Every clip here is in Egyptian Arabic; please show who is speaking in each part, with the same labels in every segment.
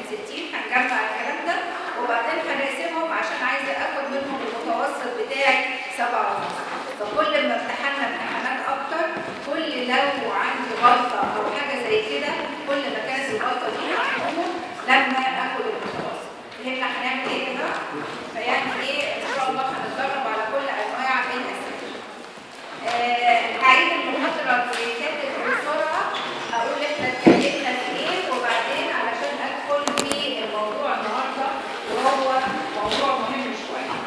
Speaker 1: 60 هنجمع الكلام ده وبعدين هنقسمهم عشان عايزه اخد منهم المتوسط بتاعي 7 فكل ما امتحنا امتحانات اكتر كل لو عندي غلطه او حاجه زي كده كل ما كانت الغلطه دي هتكون لما اخد المتوسط فهمنا هنعمل ايه كده؟ فيعني ايه ان شاء الله هنتدرب على كل انواع الاسئله آه، هعيد المحاضرة اللي كانت بسرعة أقول إحنا اتكلمنا في إيه وبعدين علشان أدخل في الموضوع النهاردة وهو موضوع مهم شوية.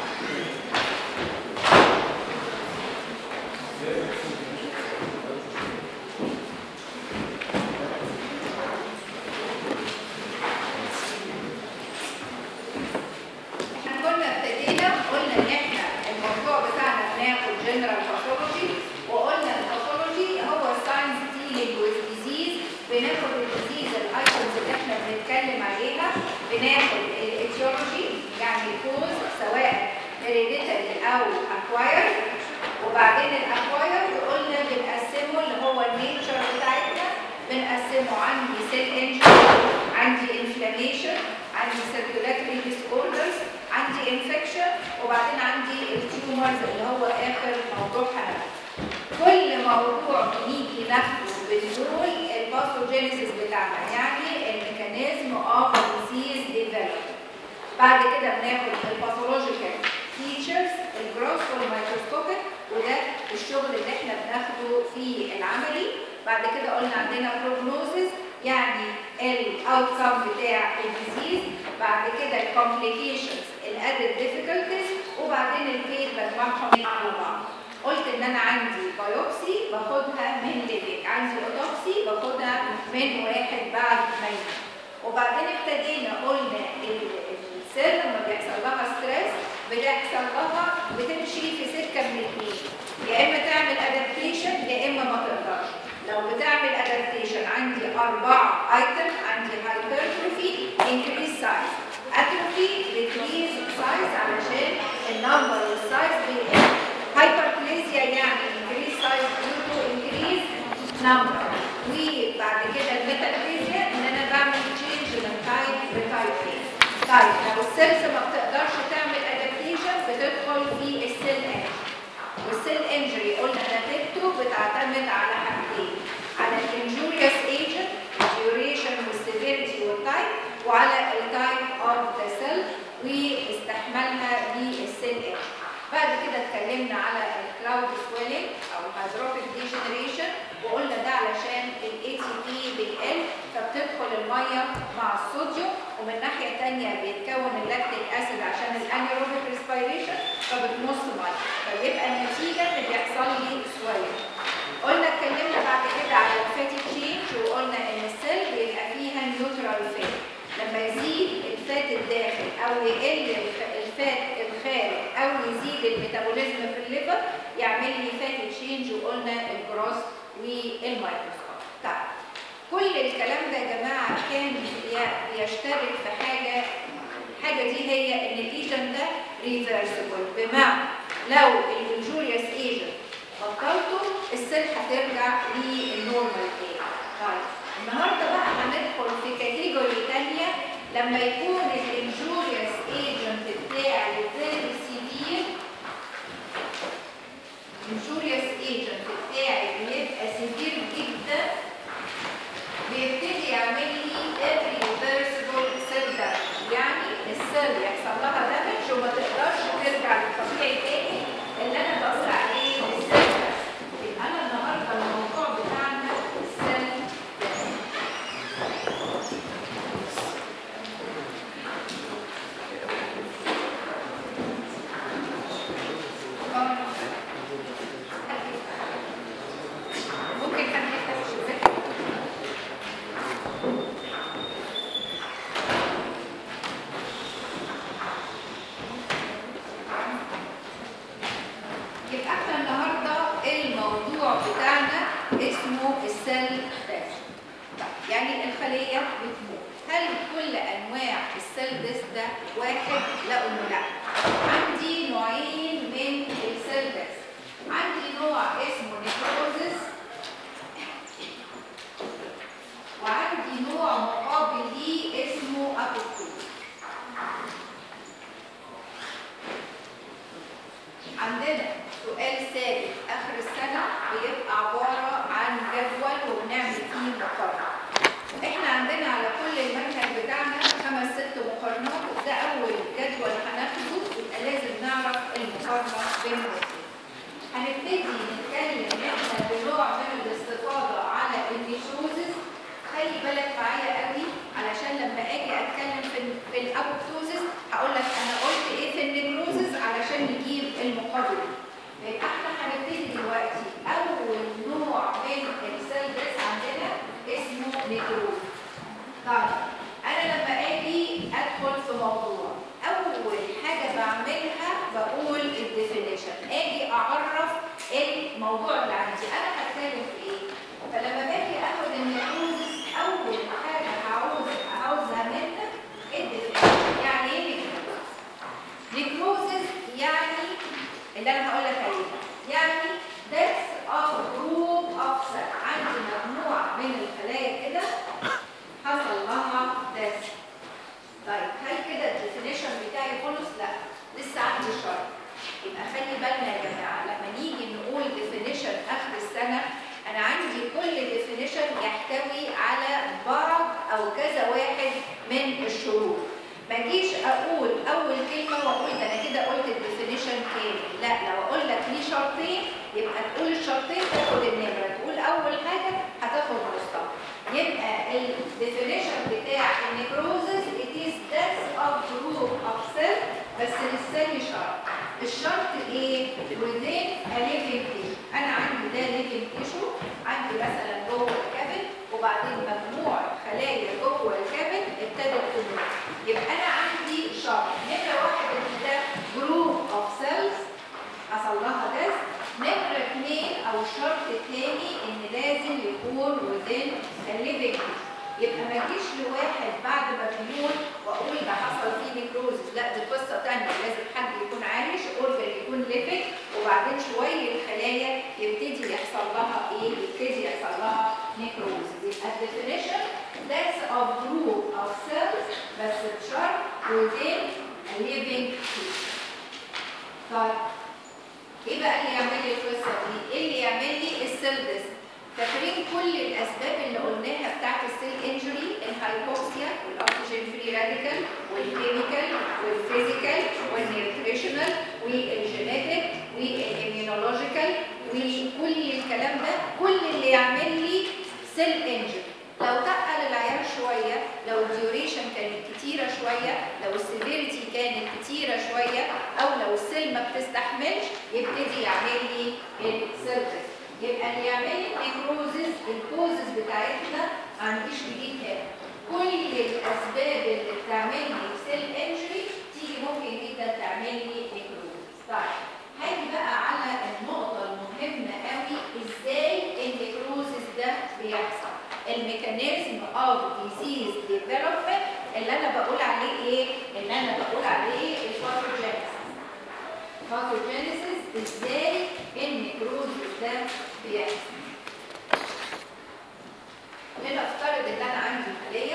Speaker 1: احنا كنا ابتدينا قلنا ان احنا الموضوع بتاعنا بناخد جنرال باثولوجي وقلنا الباثولوجي هو ساينس ديلينج وذ ديزيز بناخد الديزيز الايتمز اللي احنا بنتكلم عليها بناخد الايتيولوجي يعني الكوز سواء هيريديتري او اكواير وبعدين الاكواير قلنا بنقسمه اللي هو النيتشر بتاعتنا بنقسمه عندي سيل انجري عندي انفلاميشن عندي circulatory disorders عندي infection وبعدين عندي التيومرز اللي هو اخر موضوع هناخده كل موضوع بنيجي ناخده بنقول الباثوجينيسيس بتاعنا يعني الميكانيزم اوف ديزيز ديفلوبمنت بعد كده بناخد الباثولوجيكال فيتشرز الجروس والميكروسكوبيك وده الشغل اللي احنا بناخده في العملي بعد كده قلنا عندنا بروجنوزز يعني الاوتكم بتاع الديزيز بعد كده الكومبليكيشنز الادد ديفيكولتيز وبعدين الفيد بجمعهم على بعض قلت ان انا عندي بايوبسي باخدها من ليفيك عندي اوتوبسي باخدها من واحد بعد ما يموت وبعدين ابتدينا قلنا ال- السيل لما بيحصل لها ستريس بتحصل لها بتمشي في سكه من الاثنين يا اما تعمل ادابتيشن يا اما ما تقدرش لو بتعمل ادابتيشن عندي اربعه ايتم عندي هايبرتروفي انكريز سايز اتروفي ديكريز سايز علشان النمبر والسايز بيقل هايبربليزيا يعني انكريز سايز due to increase number وبعد كده الميتابليزيا ان انا بعمل تشينج من تايب لتايب تاني طيب لو السيلز ما بتقدرش تعمل ادابتيشن بتدخل في السيل انجري والسيل انجري قلنا نتيجته بتعتمد على حاجتين على الانجوريوس ايجنت الديوريشن والسيفيريتي والتايب وعلى التايب اوف ذا سيل واستحمالها للسيل انجري بعد كده اتكلمنا على الكلاود سويلنج او الهيدروبيك ديجنريشن وقلنا ده علشان الاي تي بي بيقل فبتدخل الميه مع الصوديوم ومن ناحيه ثانيه بيتكون اللاكتيك اسيد عشان الانيروبيك ريسبيريشن فبتمص ميه فبيبقى النتيجه ان بيحصل لي سويلنج قلنا اتكلمنا بعد كده على الفاتي تشينج وقلنا ان السيل بيبقى فيها نيوترال فات لما يزيد الفات الداخل او يقل الف- الفات الخارج او يزيد الميتابوليزم في الليفر يعمل لي فاتي تشينج وقلنا الجروس والميكروسكوب طيب كل الكلام ده يا جماعه كان بي- بيشترك في حاجه حاجه دي هي ان الليجن ده ريفرسبل بمعنى لو الانجوريوس ايجنت بطلته السيل هترجع للنورمال تاني طيب النهارده بقى هندخل في كاتيجوري تانية لما يكون الانجوريوس ايجنت بتاعي فيري سيفير الانجوريوس ايجنت بتاعي بيبقى سيفير جدا بيبتدي يعمل لي irreversible cell damage يعني السيل يحصل لها دامج وما تقدرش ترجع للطبيعي تاني اللي انا بقول عليه السيل يبقى انا النهارده الموضوع بتاعنا السيل ممكن حد يفتح الشباك يبقى احنا النهارده الموضوع بتاعنا اسمه السيل داش يعني الخليه بتموت هل كل انواع السيل ديس ده واحد لا انه لا عندي نوعين من السيل ديس عندي نوع اسمه نيكروزس وعندي نوع مقابل ليه اسمه الموضوع اول حاجه بعملها بقول الديفينيشن اجي اعرف الموضوع اللي عندي انا هتكلم في ايه فلما باجي اخد النيكروزس اول حاجه هعوز عاوزها منك الديفينيشن يعني ايه نيكروزس نيكروزس يعني اللي انا هقول لك عليه يعني death of group of cells عندي مجموعه من الخلايا كده حصل لها death طيب هل كده الديفينيشن بتاعي خلص؟ لا لسه عندي شرط يبقى خلي بالنا يا جماعه لما نيجي نقول ديفينيشن اخر السنه انا عندي كل ديفينيشن يحتوي على بعض او كذا واحد من الشروط ما اجيش اقول اول كلمه واقول ده انا كده قلت الديفينيشن كامل لا لو اقول لك ليه شرطين يبقى تقول الشرطين تاخد النمره تقول اول حاجه هتاخد مصطلح يبقى الديفينيشن بتاع النيكروزس it is death of group of cells بس لسه لي شرط الشرط ايه within a living tissue انا عندي ده living tissue عندي مثلا جوه الكبد وبعدين مجموعه خلايا جوه الكبد ابتدت تموت يبقى انا عندي شرط نمره واحد ان ده جروب اوف سيلز حصل لها ده نمرة اثنين أو الشرط الثاني إن لازم يكون within a living tissue. يبقى ما اجيش لواحد بعد ما بيموت واقول ده حصل فيه نيكروزس لا دي قصه ثانيه لازم حد يكون عايش اورجن يكون ليفنج وبعدين شويه الخلايا يبتدي يحصل لها ايه؟ يبتدي يحصل لها نيكروزس يبقى الديفينيشن that's of group of cells بس بشرط within a living tissue. طيب ايه بقى اللي يعمل لي القصه دي؟ ايه اللي يعمل لي السيل ديس؟ فاكرين كل الاسباب اللي قلناها بتاعت السيل انجري الهايبوكسيا والاكسجين فري راديكال والكيميكال والفيزيكال والنيوتريشنال والجينيتك والاميونولوجيكال وكل الكلام ده كل اللي يعمل لي سيل انجري لو تقل العيار شويه لو الديوريشن كانت كتيره شويه لو السيفيريتي كانت كتيره شويه او لو السيل ما بتستحملش يبتدي يعمل لي السيرفس يبقى اللي يعمل لي نيكروزس الكوزز بتاعتنا ما عنديش جديد هنا كل الاسباب اللي بتعمل لي سيل انجري تيجي ممكن جدا تعمل لي نيكروزس طيب هاجي بقى على النقطه المهمه قوي ازاي النيكروزس ده بيحصل الميكانيزم اوف ديزيز ديفلوبمنت اللي انا بقول عليه ايه؟ اللي انا بقول عليه الباثوجينيسيس. باثوجينيسيس ازاي النيكروزس ده بيحصل؟ لنفترض ان انا عندي خليه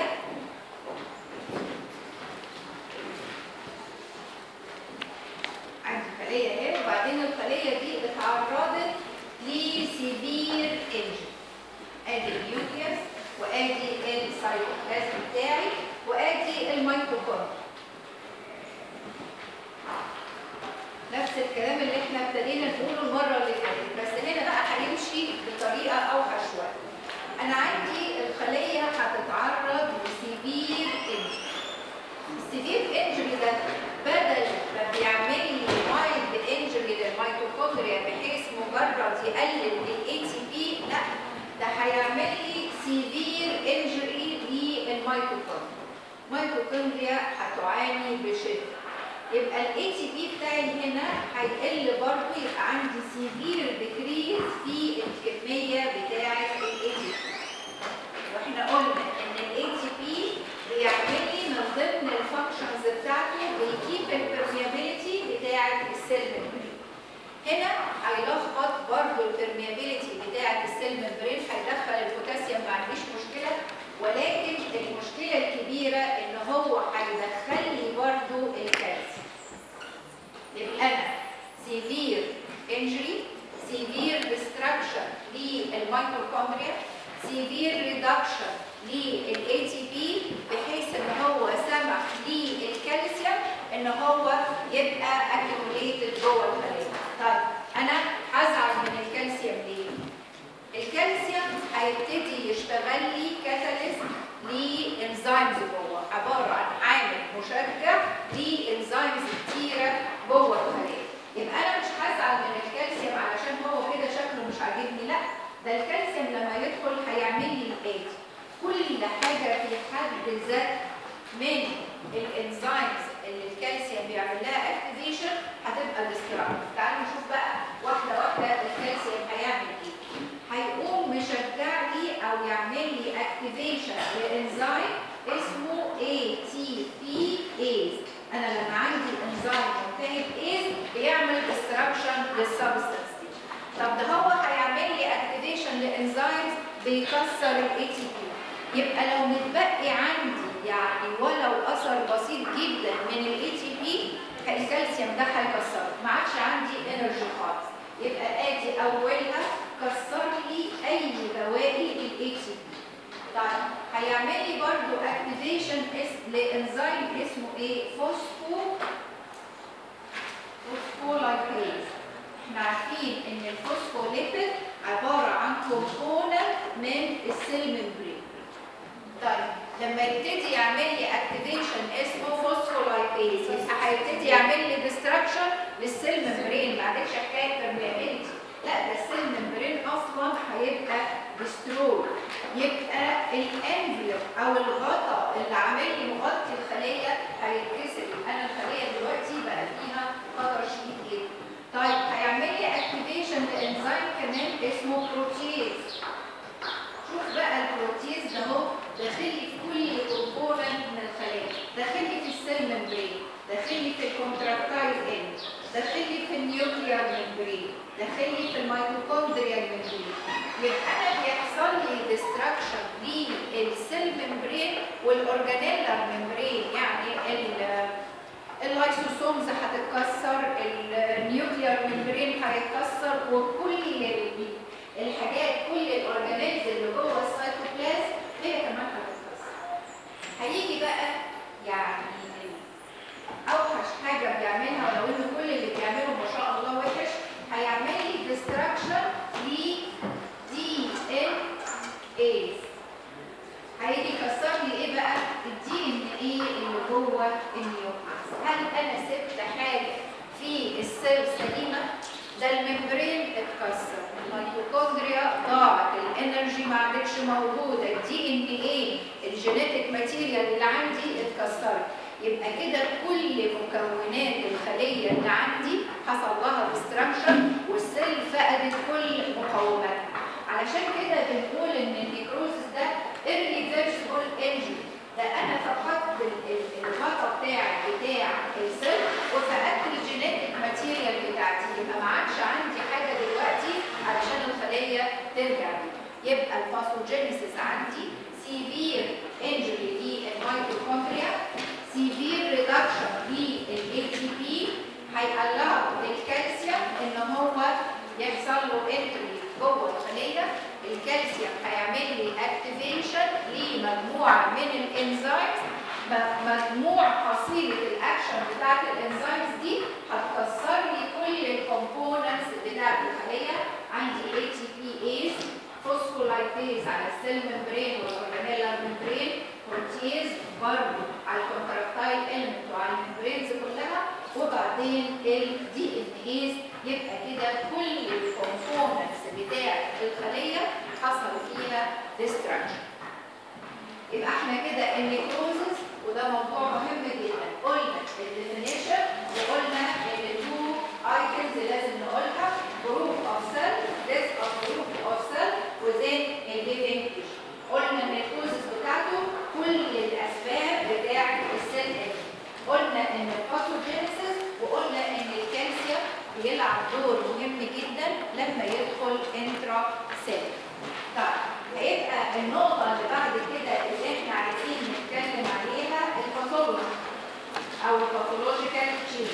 Speaker 1: عندي خليه اهي وبعدين الخليه دي اتعرضت لسيفير انجري ادي النيوكليوس وادي السيتوبلازم بتاعي وادي الميتوكوندريا نفس الكلام اللي احنا ابتدينا نقوله المره اللي فاتت بس هنا بقى هنمشي بطريقه اوحش شويه انا عندي الخليه هتتعرض لسيفير انجري السيفير انجري ده بدل ما بيعمل لي مايلد انجري للميتوكوندريا بحيث مجرد يقلل الاي تي بي لا ده هيعمل لي سيفير انجري للميتوكوندريا الميتوكوندريا هتعاني بشده يبقى الاي تي بي بتاعي هنا هيقل برضه يبقى عندي سيفير ديكريز في الكميه بتاعه الاي تي بي واحنا قلنا ان الاي تي بي بيعمل لي من ضمن الفانكشنز بتاعته بيكيب البرميابيلتي بتاعه السيل ميمبرين هنا هيلخبط برضه البرميابيلتي بتاعه السيل ميمبرين هيدخل البوتاسيوم ما عنديش مشكله ولكن المشكله الكبيره ان هو هيدخل لي برضه الكالسيوم يبقى انا سيفير انجري سيفير ديستراكشن للميتوكوندريا سيفير ريدكشن للاي تي بي بحيث ان هو سمح للكالسيوم ان هو يبقى اكيوميليتد جوه الخليه طيب انا هزعل من الكالسيوم ليه الكالسيوم هيبتدي يشتغل لي كاتاليست لانزيمز جوه عباره عن عامل مشجع لانزيمز كتيره جوه الخليه يبقى انا مش هزعل من الكالسيوم علشان هو كده شكله مش عاجبني لا ده الكالسيوم لما يدخل هيعمل لي الاتي كل حاجه في حد ذات من الانزيمز اللي الكالسيوم بيعمل لها اكتيفيشن هتبقى ديستراكت تعالوا نشوف بقى واحده واحده الكالسيوم هيعمل ايه هيقوم مشجع لي او يعمل لي اكتيفيشن لانزيم اسمه ATPase انا لما عندي انزيم منتهي بايز بيعمل ديستراكشن للسبستنس دي طب ده هو هيعمل لي اكتيفيشن لانزيمز بيكسر الاي تي بي يبقى لو متبقي عندي يعني ولو اثر بسيط جدا من الاي تي بي الكالسيوم ده هيكسره ما عادش عندي انرجي خالص يبقى ادي اولها كسر لي اي بواقي الاي تي بي طيب هيعمل لي برضو اكتيفيشن لانزيم اسمه ايه فوسفو فوسفولايبيز احنا عارفين ان الفوسفوليبيد عباره عن كومبوننت من السيل ممبرين طيب لما يبتدي يعمل لي اكتيفيشن اسمه فوسفولايبيز يبقى هيبتدي يعمل لي ديستراكشن للسيل ممبرين ما عادش حكايه permeability لا ده السيل ممبرين اصلا هيبقى ديستروي يبقى الانفلوب او الغطاء اللي عامل لي مغطي الخليه هيتكسر انا الخليه دلوقتي بقى فيها خطر شديد جدا طيب هيعمل لي اكتيفيشن لانزيم كمان اسمه بروتيز شوف بقى البروتيز ده اهو داخل لي في كل كومبوننت من الخليه داخل لي في السيل ممبرين داخل لي في الكونتراكتايل اند داخل لي في النيوكليار ممبرين داخل لي في الميتوكوندريال ممبرين يبقى انا بيحصل لي ديستراكشن للسيل ممبرين والاورجانيلر ممبرين يعني ال اللايسوسومز هتتكسر النيوكليار ممبرين هيتكسر وكل الحاجات كل الاورجانيلز اللي جوه السيتوبلازم هي كمان هتتكسر هيجي بقى يعني اوحش حاجه بيعملها ولو ان كل اللي بيعمله ما شاء الله وحش هيعمل لي ديستراكشن ل دي ان ايز هيجي يكسر لي ايه بقى الدي ان ايه اللي جوه النيوكليس هل انا سبت حاجه في السيل سليمه ده الممبرين اتكسر الميتوكوندريا ضاعت الانرجي ما عادتش موجوده الدي ان ايه الجينيتك ماتيريال اللي عندي اتكسرت يبقى كده كل مكونات الخليه اللي عندي حصل لها ديستراكشن والسيل فقدت كل مقوماتها علشان كده بنقول ان النيكروزس ده irreversible injury ده انا فقدت الغطا بتاعي بتاع السيل وفقدت الجينيتك ماتيريال بتاعتي يبقى ما عادش عندي حاجه دلوقتي علشان الخليه ترجع لي يبقى الفاسوجينيسيس عندي سيفير انجري للميتوكوندريا سيفير ريدكشن للاي تي بي هيقلعوا الكالسيوم ان هو يحصل له انتري جوه الخليه الكالسيوم هيعمل لي اكتيفيشن لمجموعه من الانزيمز مجموع حصيله الاكشن بتاعت الانزيمز دي هتكسر لي كل الكومبوننتس بتاعت الخليه عندي اي تي بي ايز فوسفولايبيز على السيل ممبرين والاورجانيلر ممبرين بروتيز برضه على الكونتراكتايل اليمنت وعلى الممبرينز كلها وبعدين الدي ان ايز يبقى كده كل الكومبوننتس بتاع الخليه حصل فيها ديستراكشن يبقى احنا كده النيكروزس وده موضوع مهم جدا قلنا الديفينيشن وقلنا ان التو ايتمز لازم نقولها جروب اوف سيل this of group of cell within a living tissue قلنا النيكروزس بتاعته كل الاسباب بتاعه السيل انجري قلنا ان الباثوجينيسيس وقلنا ان الكالسيوم بيلعب دور مهم جدا لما يدخل انترا سيل طيب هيبقى النقطة اللي بعد كده اللي احنا عايزين نتكلم عليها الباثولوجي او الباثولوجيكال تشينج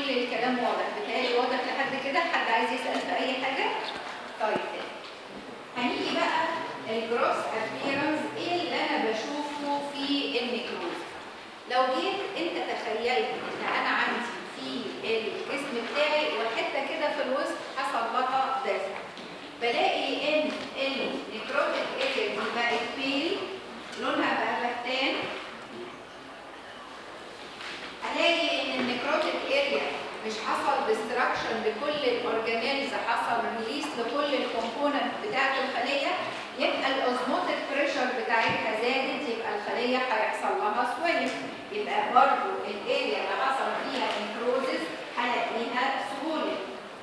Speaker 1: كل الكلام واضح بتهيألي واضح لحد كده حد عايز يسأل في أي حاجة؟ طيب هنيجي بقى الجروس ابييرنس ايه اللي انا بشوفه في النيكروز لو جيت انت تخيلت ان انا عندي في الجسم بتاعي وحته كده في الوسط حصل لها دفع بلاقي ان النيكروتيك اريا دي بقت بيل لونها بقى بهتان هلاقي ان النيكروتيك اريا مش حصل ديستراكشن لكل الاورجانيلز حصل ريليس لكل الكومبوننت بتاعت الخليه يبقى الاوزموتيك بريشر بتاعتها زادت يبقى الخليه هيحصل لها سويلنج يبقى برضو الاريا اللي حصل فيها انكروزس هلاقيها سهوله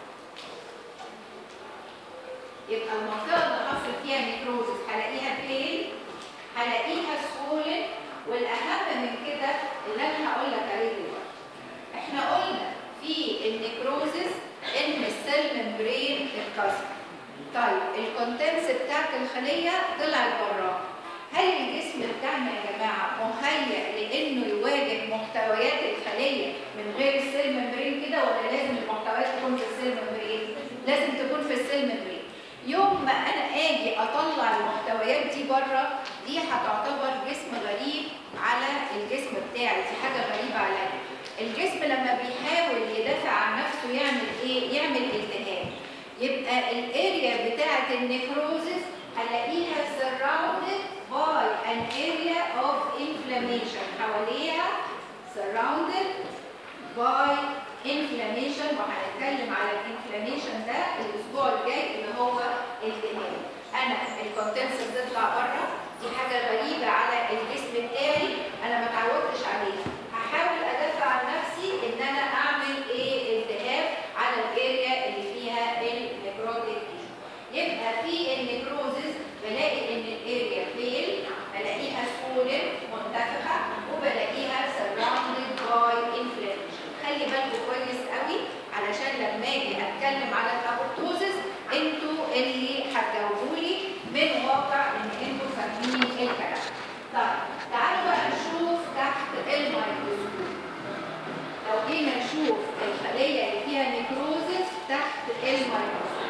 Speaker 1: يبقى المنطقه اللي حصل فيها نيكروزس هلاقيها بيل هلاقيها سهوله والاهم من كده اللي انا هقول لك عليه دلوقتي احنا قلنا في النيكروزس ان السيل ممبرين اتكسر طيب الكونتنس بتاعت الخليه طلعت بره هل الجسم بتاعنا يا جماعه مهيئ لانه يواجه محتويات الخليه من غير السيل ممبرين كده ولا لازم المحتويات تكون في السيل ممبرين لازم تكون في السيل ممبرين يوم ما انا اجي اطلع المحتويات دي بره دي هتعتبر جسم غريب على الجسم بتاعي دي حاجه غريبه عليا الجسم لما بيحاول يدافع عن نفسه يعمل ايه يعمل التهاب يبقى الاريا بتاعه النيكروزس هلاقيها surrounded by an area of inflammation حواليها surrounded by inflammation وهنتكلم على الانفلاميشن ده الاسبوع الجاي اللي هو التهاب انا الكونتنس بتطلع بره دي حاجه غريبه على الجسم بتاعي انا ما اتعودتش عليها هحاول ادافع عن نفسي ان انا اعمل ايه التهاب على الاريا اللي فيها النيكروتيك يبقى في النيكروزس بلاقي ان الاريا بيل بلاقيها سكولن منتفخه وبلاقيها سراوندد باي انفلاميشن خلي بالكم كويس قوي علشان لما اجي اتكلم على الابوبتوزس انتوا اللي هتجاوبوا لي من واقع ان انتوا فاهمين الكلام طيب تعالوا بقى نشوف تحت الميكروسكوب لو جينا نشوف الخليه اللي فيها نيكروزس تحت الميكروسكوب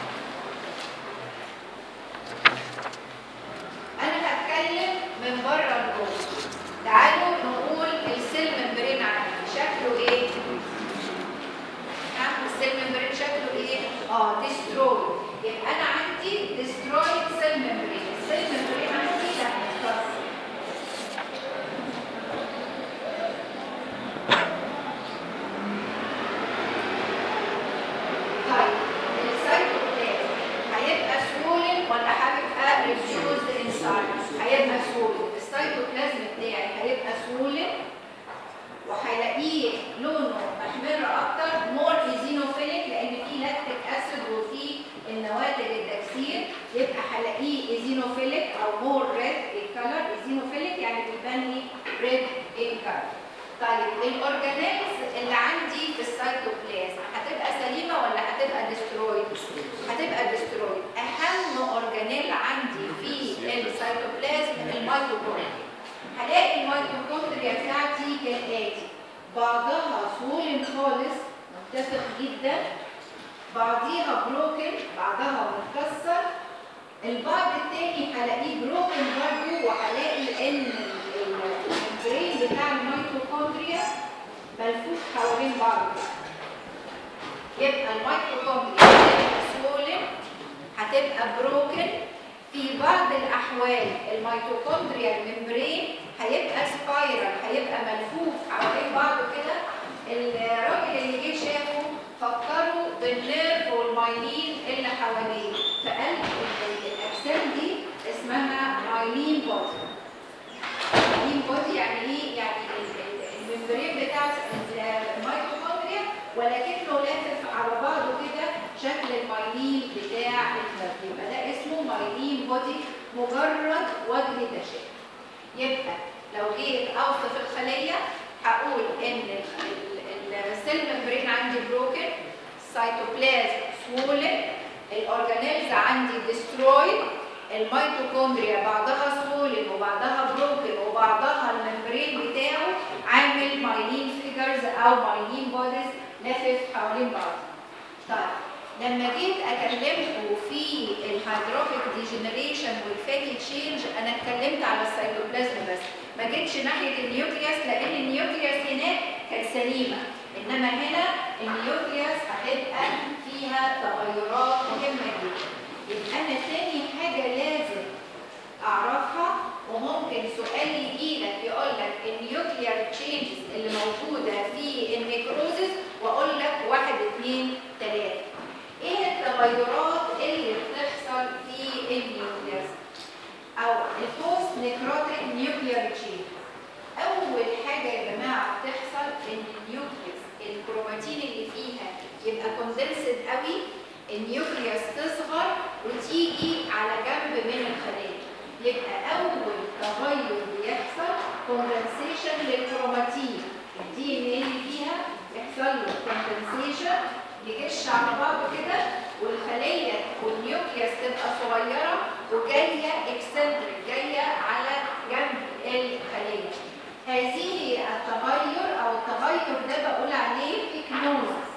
Speaker 1: انا هتكلم من بره لجوه تعالوا نقول السيل ممبرين عندي شكله ايه ها السيل ممبرين شكله ايه اه ديستروي يبقى انا عندي ديسترويد سيل ممبرين السيل ممبرين عندي لا متكسر طيب السيتوبلازم هيبقى سولن ولا هيبقى ريفيوز انسايد هيبقى سولن السيتوبلازم بتاعي هيبقى سولن وهيلاقيه لونه محمر اكتر مور ايزينوفيليك لان فيه لاكتيك اسيد وفيه النواتج التكسير يبقى هلاقيه ايزينوفيليك او مور ريد الكلر ايزينوفيليك يعني بيبان لي ريد الكلر طيب الاورجانيلز اللي عندي في السيتوبلازم هتبقى سليمه ولا هتبقى ديسترويد هتبقى ديسترويد اهم اورجانيل عندي في السيتوبلازم الميتوكوندريا هلاقي الميتوكوندريا بتاعتي كالاتي بعضها سولن خالص متفق جدا بعضيها بروكن بعضها متكسر البعض التاني هلاقيه بروكن برضه وهلاقي ان البرين بتاع الميتوكوندريا ملفوف حوالين بعض يبقى الميتوكوندريا هتبقى سولن هتبقى بروكن في بعض الاحوال الميتوكوندريا الممبرين هيبقى سبايرال هيبقى ملفوف حوالين بعضه كده الراجل اللي جه شافه فكروا بالنيرف والمايلين اللي حواليه فقال ال- الاجسام دي اسمها مايلين بودي مايلين بودي يعني ايه يعني ال- ال- الممبرين بتاع الميتوكوندريا ولكنه لافف على بعضه كده شكل المايلين بتاع النيرف يبقى ده اسمه مايلين بودي مجرد وجه تشابه يبقى لو جيت اوصف الخليه هقول ان السيل ممبرين عندي بروكن السيتوبلازم سوولن الاورجانيلز عندي ديسترويد الميتوكوندريا بعضها سولن وبعضها بروكن وبعضها الممبرين بتاعه عامل مايلين فيجرز او مايلين بوديز لافف حوالين بعض طيب لما جيت اكلمكم في الهيدروفيك ديجنريشن والفاتي تشينج انا اتكلمت على السيتوبلازم بس ما جيتش ناحيه النيوكليوس لان النيوكليوس هناك كانت سليمه انما هنا النيوكليوس هتبقى فيها تغيرات مهمه جدا يبقى انا تاني حاجه لازم اعرفها وممكن سؤال يجي لك يقول لك النيوكليار تشينجز اللي موجوده في النيكروزس واقول لك واحد اثنين ثلاثه ايه التغيرات اللي بتحصل في النيوكليوس او البوست نيكروتيك نيوكليار تشينج اول حاجه يا جماعه بتحصل ان النيوكليوس الكروماتين اللي فيها يبقى كوندنسد قوي النيوكليوس تصغر وتيجي على جنب من الخلايا يبقى اول تغير بيحصل كوندنسيشن للكروماتين الدي ان ايه اللي فيها بيحصل له كوندنسيشن يكش على بعضه كده والخليه والنيوكليوس تبقى صغيره وجايه اكسنتريك جايه على جنب الخليه هذه التغير او التغير ده بقول عليه بيكنوزس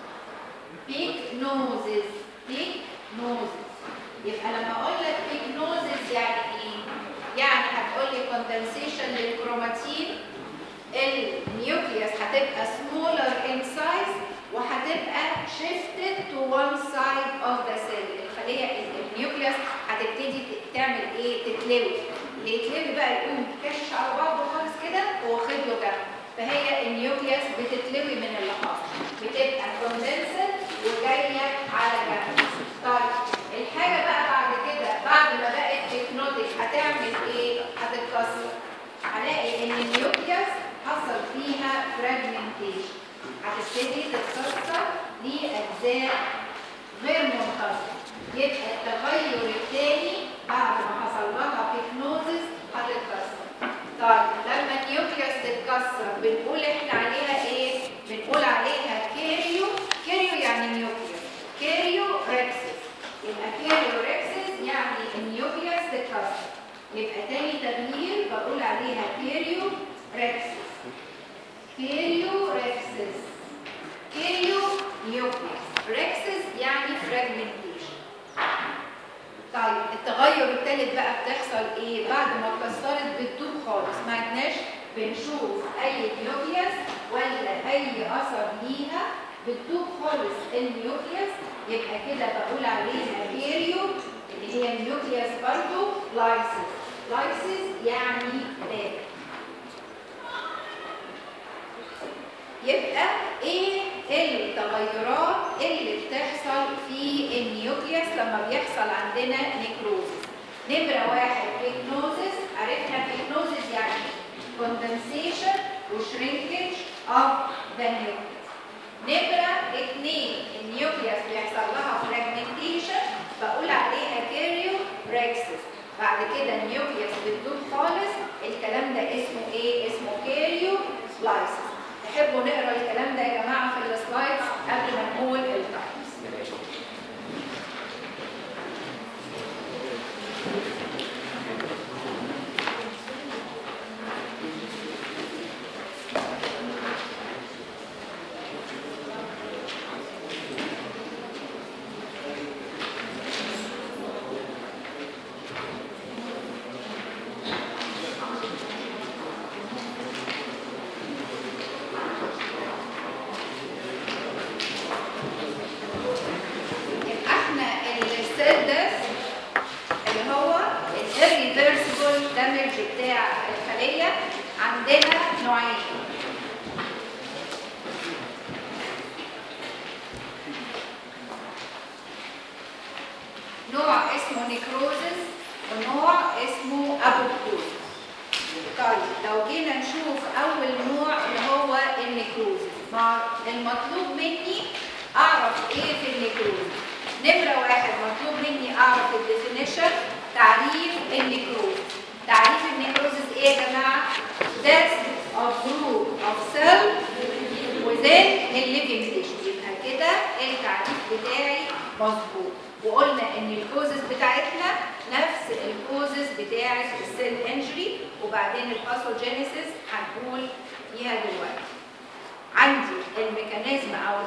Speaker 1: بيكنوزس بيكنوزس يبقى لما اقول لك بيكنوزس يعني ايه؟ يعني هتقول لي كوندنسيشن للكروماتين النيوكليوس هتبقى smaller in size وهتبقى shifted to one side of the cell الخليه النيوكليوس هتبتدي تعمل ايه؟ تتلوي اللي يتلوي بقى يقوم كشش على بعضه خالص كده واخد له جنب فهي النيوكليوس بتتلوي من اللي حاصل بتبقى كوندنسد وجايه على جنب طيب الحاجه بقى بعد كده بعد ما بقت تكنوتيك هتعمل ايه؟ هتتكسر هلاقي ان النيوكليوس حصل فيها فراجمنتيشن هتبتدي تتكسر لاجزاء غير منتظمه يبقى التغير الثاني بعد ما حصل لها بيكنوزس هتتكسر طيب لما النيوكليوس تتكسر بنقول احنا عليها ايه؟ بنقول عليها كيريو كيريو يعني نيوكليوس كيريو ريكسس يبقى كيريو ريكسس يعني النيوكليوس تتكسر يبقى تاني تغيير بقول عليها كيريو ريكسس كيريو ريكسس كيريو نيوكليوس ريكسس يعني فراجمنتيشن طيب التغير الثالث بقى بتحصل ايه بعد ما اتكسرت بتدوب خالص ما عدناش بنشوف اي نيوكليوس ولا اي اثر ليها بتدوب خالص النيوكليوس يبقى كده بقول عليها كيريو اللي هي النيوكليوس برضو لايسيس لايسيس يعني باب يبقى ايه التغيرات اللي بتحصل في النيوكليوس لما بيحصل عندنا نيكروزس نمرة واحد بيكنوزس عرفنا بيكنوزس يعني كوندنسيشن وشرينكج اوف ذا نيوكليوس نمرة اتنين النيوكليوس بيحصل لها فراجمنتيشن بقول عليها كيريو ريكسس بعد كده النيوكليوس بتدوب خالص الكلام ده اسمه ايه؟ اسمه كيريو لايسيس تحبوا نقرا الكلام ده يا جماعه في السلايدز قبل ما نقول التايمز يبقى احنا السيل ده اللي هو الريفرسبل دامج بتاع الخليه عندنا نوعين نوع اسمه نيكروزس ونوع اسمه ابوبتوزس طيب لو جينا نشوف اول نوع اللي هو النيكروزس مع المطلوب مني اعرف ايه في النيكروزس نمره واحد مطلوب مني اعرف الديفينيشن تعريف النيكروزس تعريف النيكروزس ايه يا جماعه death of group of cell within the living tissue يبقى كده التعريف بتاعي مظبوط وقلنا ان الكوزز بتاعتنا نفس الكوزز بتاعت السيل انجري وبعدين الباثوجينيسيس هنقول فيها دلوقتي عندي الميكانيزم او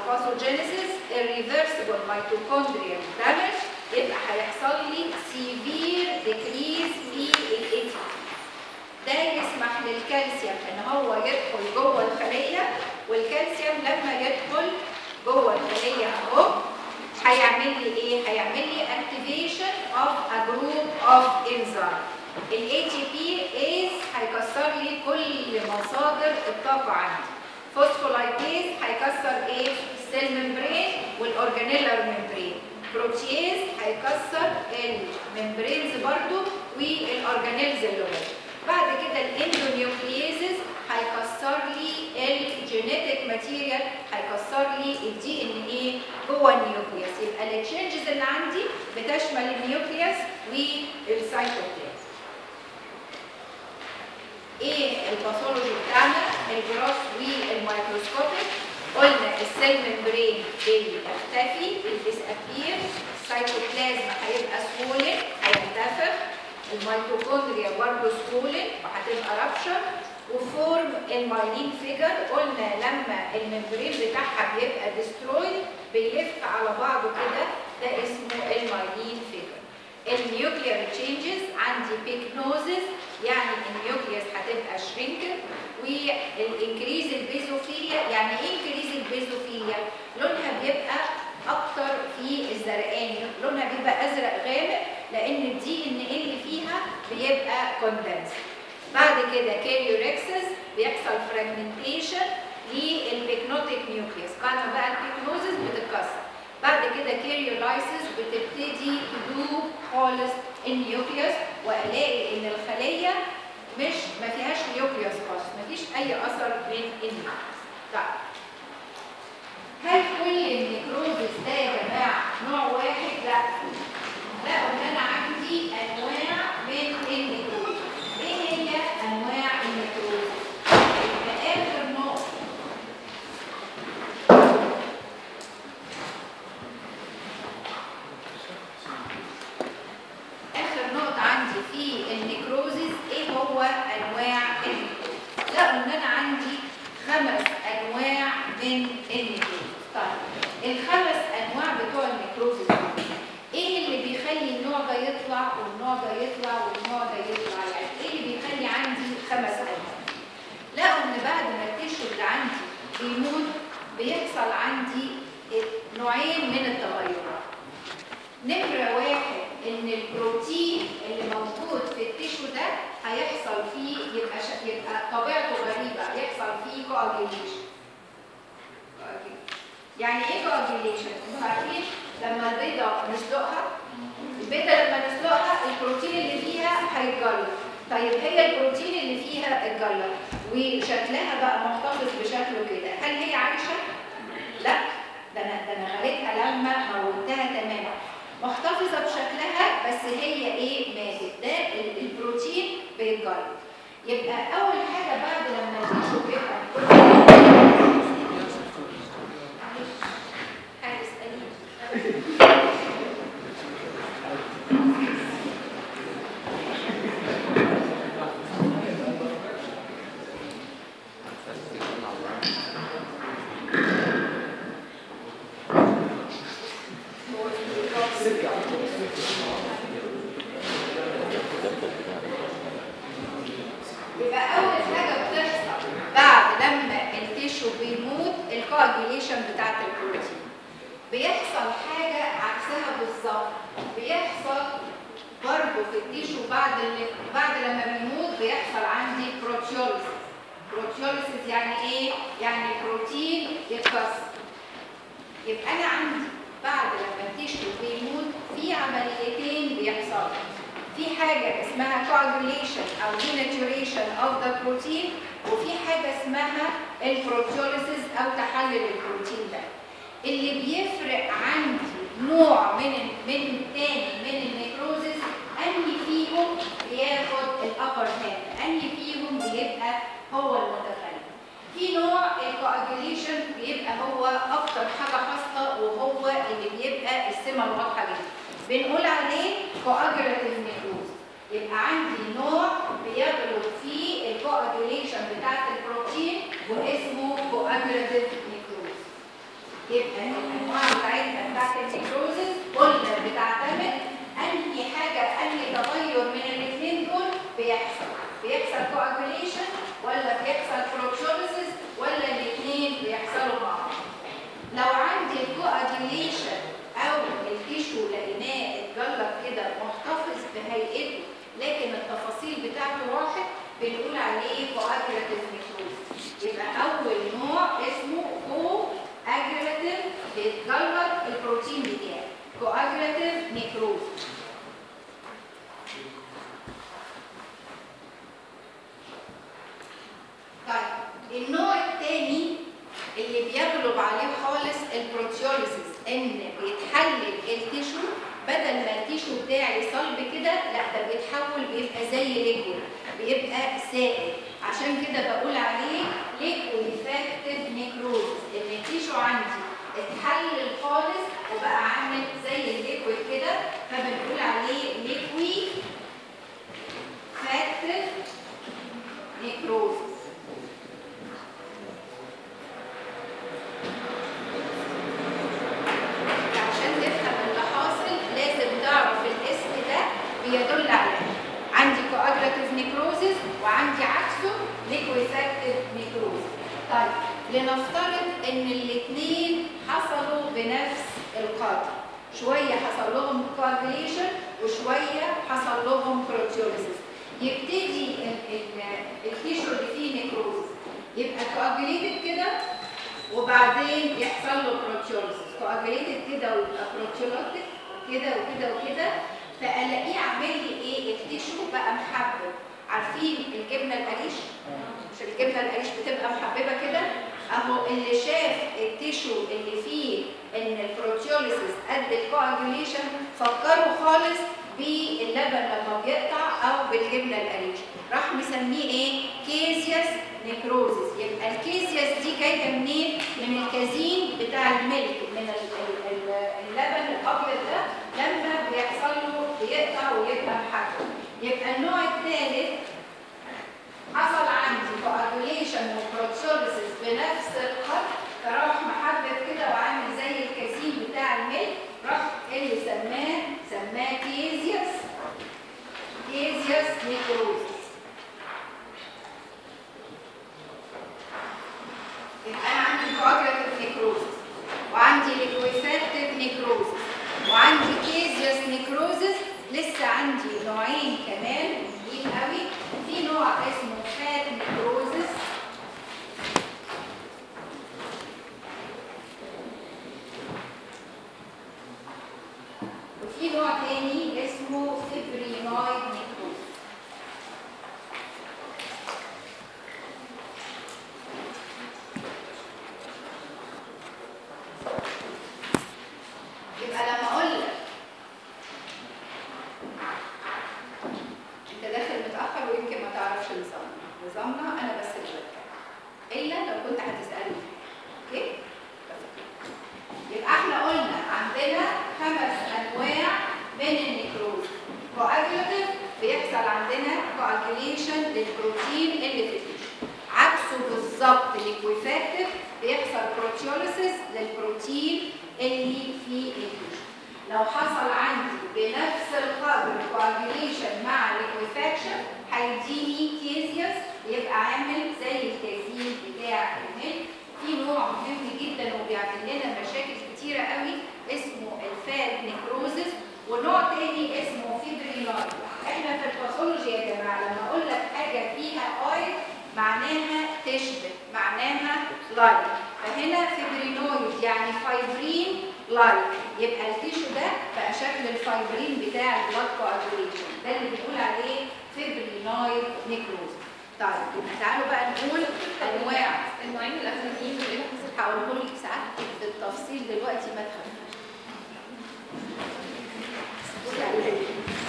Speaker 1: باثوجينيسيس irreversible mitochondrial damage يبقى هيحصل لي severe decrease في ال ATP ده يسمح للكالسيوم ان هو يدخل جوه الخليه والكالسيوم لما يدخل جوه الخليه اهو هيعمل لي ايه؟ هيعمل لي activation of a group of enzyme. ال ATP is هيكسر لي كل مصادر الطاقة عندي. فوسفولايبيز هيكسر ايه؟ السيل ممبرين والاورجانيلر ممبرين. بروتيز هيكسر الممبرينز برضو والاورجانيلز اللي جوه. بعد كده الاندونيوكليزز هيكسر لي الجينيتك ماتيريال هيكسر لي الدي ان ايه جوه النيوكليوس يبقى التشينجز اللي عندي بتشمل النيوكليوس والسايتوبلازم ايه الباثولوجي بتاعنا الجراس والميكروسكوبيك قلنا السيل ممبرين بيختفي بيديسابير السيتوبلازم هيبقى سولن هينتفخ الميتوكوندريا برضه سكولن وهتبقى رابشر وفورم المايلين فيجر قلنا لما الممبرين بتاعها بيبقى ديسترويد بيلف على بعضه كده ده اسمه المايلين فيجر النيوكليير تشينجز عندي بيكنوزز يعني النيوكليوس هتبقى شرينكر والانكريز البيزوفيليا يعني ايه انكريز البيزوفيليا لونها بيبقى اكتر في الزرقاني لونها بيبقى ازرق غامق لان الدي ان ايه اللي فيها بيبقى كوندنس بعد كده كاريوركسس بيحصل فراجمنتيشن للبيكنوتيك نيوكليوس بعد ما بقى البيكنوزس بتتكسر بعد كده كاريولايسيس بتبتدي تدوب خالص النيوكليوس والاقي ان الخليه مش ما فيهاش نيوكليوس خالص ما فيش اي اثر من النيوكليوس طيب هل كل النيكروزس ده يا جماعه نوع واحد لا لا ان انا عندي انواع من النيكروزس ايه هي انواع النيكروزس يبقى اخر نقطه اخر نقطه عندي في النيكروزس ايه هو انواع النيكروزس لقوا ان انا عندي خمس انواع من النيكروزس طيب الخمس انواع بتوع النيكروزس دول ايه اللي بيخلي النوع ده يطلع والنوع ده يطلع والنوع ده يطلع يعني ايه اللي بيخلي عندي خمس انواع لقوا ان بعد ما التيشو اللي عندي بيموت بيحصل عندي نوعين من التغيرات نمرة واحد ان البروتين اللي موجود في التيشو ده هيحصل فيه يبقى ش... يبقى طبيعته غريبة يحصل فيه coagulation يعني ايه coagulation؟ انتوا عارفين لما البيضة نسلقها البيضة لما نسلقها البروتين اللي فيها هيتجلط طيب هي البروتين اللي فيها اتجلط وشكلها بقى محتفظ بشكله كده هل هي عايشة؟ لا ده انا ده انا غليتها لما موتها تماما محتفظة بشكلها بس هي ايه ماتت ده ال- البروتين بيتجلط يبقى اول حاجة بعد لما التيشو بيبقى معلش حاجة اسأليني يبقى اول حاجه بتحصل بعد لما التيشو بيموت الكواجيليشن بتاعت البروتين بيحصل حاجه عكسها بالظبط بيحصل برضه في التيشو بعد اللي بعد لما بيموت بيحصل عندي بروتيوليسيس بروتيوليسيس يعني ايه يعني البروتين يتكسر يبقى انا عندي بعد لما التيشو بيموت في عمليتين بيحصلوا في حاجة اسمها coagulation أو denaturation of the protein وفي حاجة اسمها البروتيوليسيس أو تحلل البروتين ده اللي بيفرق عندي نوع من من التاني من النيكروزس أنهي فيهم بياخد الأبر هاند أنهي فيهم بيبقى هو المتخلف في نوع الكواجوليشن بيبقى هو أكتر حاجة حاصلة وهو اللي بيبقى السمة الواضحة جدا بنقول عليه coagulative necrosis يبقى عندي نوع بيغلب فيه الكواجوليشن بتاعت البروتين واسمه coagulative necrosis يبقى الانواع بتاعتنا بتاعت النيكروزس قلنا بتعتمد انهي حاجه انهي تغير من الاثنين دول بيحصل بيحصل كواجوليشن ولا بيحصل بروتشوليسيس ولا الاثنين بيحصلوا مع بعض لو عندي الكواجوليشن او التيشو لقيناه اتجلط كده محتفظ بهيئته لكن التفاصيل بتاعته راحت بنقول عليه كواجولاتيف نيكروز يبقى اول نوع اسمه كو اجريتيف بيتجلط البروتين بتاعه كواجولاتيف نيكروز طيب النوع الثاني اللي بيغلب عليه خالص البروتيوليسيس ان بيتحلل التيشو بدل ما التيشو بتاعي صلب كده لا ده بيتحول بيبقى زي ليكويد بيبقى سائل عشان كده بقول عليه ليكويد فاكتيف نيكروز ان التيشو عندي اتحلل خالص وبقى عامل زي الليكويد كده فبنقول عليه ليكويد فاكتيف نيكروز عشان تفهم اللي حاصل لازم تعرف الاسم ده بيدل على ايه عندي كواجراتيف نيكروزس وعندي عكسه ليكويفاكتيف نيكروز طيب لنفترض ان الاثنين حصلوا بنفس القدر شويه حصل لهم كواجوليشن وشويه حصل لهم بروتيوليسيس يبتدي ال- ال- التيشو اللي فيه نيكروز يبقى كواجوليتد كده وبعدين يحصل له بروتيوليسيس كواجوليتد كده ويبقى بروتيوليتد كده وكده وكده فالاقيه عامل لي ايه التيشو بقى محبب عارفين الجبنه القريش مش الجبنه القريش بتبقى محببه كده اهو اللي شاف التيشو اللي فيه ان البروتيوليسيس قد الكواجوليشن فكروا خالص باللبن لما بيقطع او بالجبنه القريش راح مسميه ايه كيزياس نيكروزيس يبقى الكيزياس دي جايه منين من الكازين بتاع الملك من ال- ال- ال- اللبن الابيض ده لما بيحصل له بيقطع ويبقى محجم يبقى النوع الثالث حصل عندي كواجوليشن وبروتيوليسيس بنفس الخط فراح محبب كده وعامل زي الكازين بتاع الملك راح اللي سماه سماه كيزياس كيزياس نيكروزيس يبقى انا عندي كواجولاتيف نيكروزيس وعندي ليكويفاكتيف نيكروزيس وعندي كيزياس نيكروزيس لسه عندي نوعين كمان مهمين قوي في نوع اسمه فات نيكروزيس وفي نوع تاني اسمه فيبرينويد نيكروزيس يبقى لما اقول لك انت داخل متاخر ويمكن ما تعرفش نظامنا نظامنا انا بس اللي بتكلم الا لو كنت هتسالني اوكي يبقى احنا قلنا عندنا خمس انواع من النيكروز كواجولاتيف بيحصل عندنا كواجوليشن للبروتين اللي في التيشو عكسه بالظبط ليكويفاكتيف بيحصل بروتيوليسيس للبروتين اللي في التيشو لو حصل عندي بنفس القدر كواجوليشن مع ليكويفاكشن هيديني كيزياس يبقى عامل زي الكازين بتاع الملك في نوع مهم جدا وبيعمل لنا مشاكل كتيره قوي اسمه الفات نيكروزس ونوع تاني اسمه فيبرينويد احنا في الباثولوجي يا جماعه لما اقول لك حاجه فيها اويل معناها تشبه معناها لايك فهنا فيبرينويد يعني فايبرين لايك يبقى التيشو ده بقى شكل الفايبرين بتاع البلاد كواجوليشن ده اللي بنقول عليه فيبرينويد نيكروز طيب يبقى تعالوا بقى نقول انواع
Speaker 2: النوعين الاخرانيين اللي احنا حصل
Speaker 1: هقوله لك ساعات بالتفصيل دلوقتي ما تخافيش بصي عليا.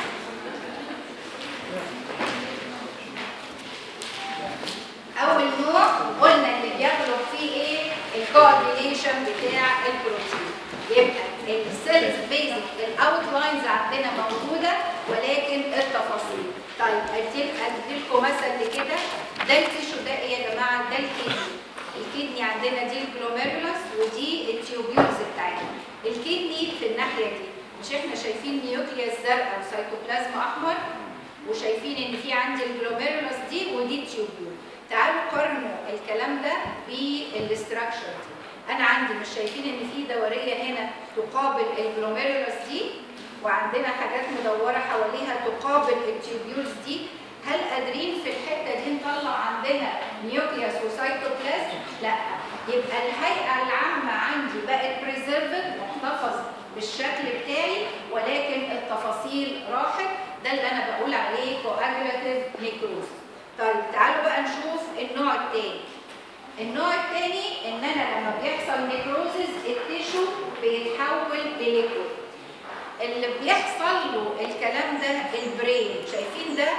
Speaker 1: اول نوع قلنا اللي بيغلب فيه ايه الكوردينيشن بتاع البروتين يبقى السيلز بيزك الاوتلاينز عندنا موجوده ولكن التفاصيل طيب ادي ادي لكم مثل لكده ده التيشو ده ايه يا جماعه ده الكيزي الكدني عندنا دي الجلوميرولس ودي التيوبيولز بتاعتنا الكدني في الناحيه دي مش احنا شايفين نيوكليوس زرقاء وسيتوبلازم احمر وشايفين ان في عندي الجلوميرولس دي ودي التيوبيول تعالوا قارنوا الكلام ده بالاستراكشر دي انا عندي مش شايفين ان في دوريه هنا تقابل الجلوميرولس دي وعندنا حاجات مدوره حواليها تقابل التيوبيولز دي هل قادرين في الحته دي نطلع عندنا نيوكليوس وسيتوبلازم لا يبقى الهيئه العامه عندي بقت بريزيرفد محتفظ بالشكل بتاعي ولكن التفاصيل راحت ده اللي انا بقول عليه كواجولاتيف نيكروز طيب تعالوا بقى نشوف النوع الثاني النوع الثاني ان انا لما بيحصل نيكروزز التيشو بيتحول لليكويد اللي بيحصل له الكلام ده البرين شايفين ده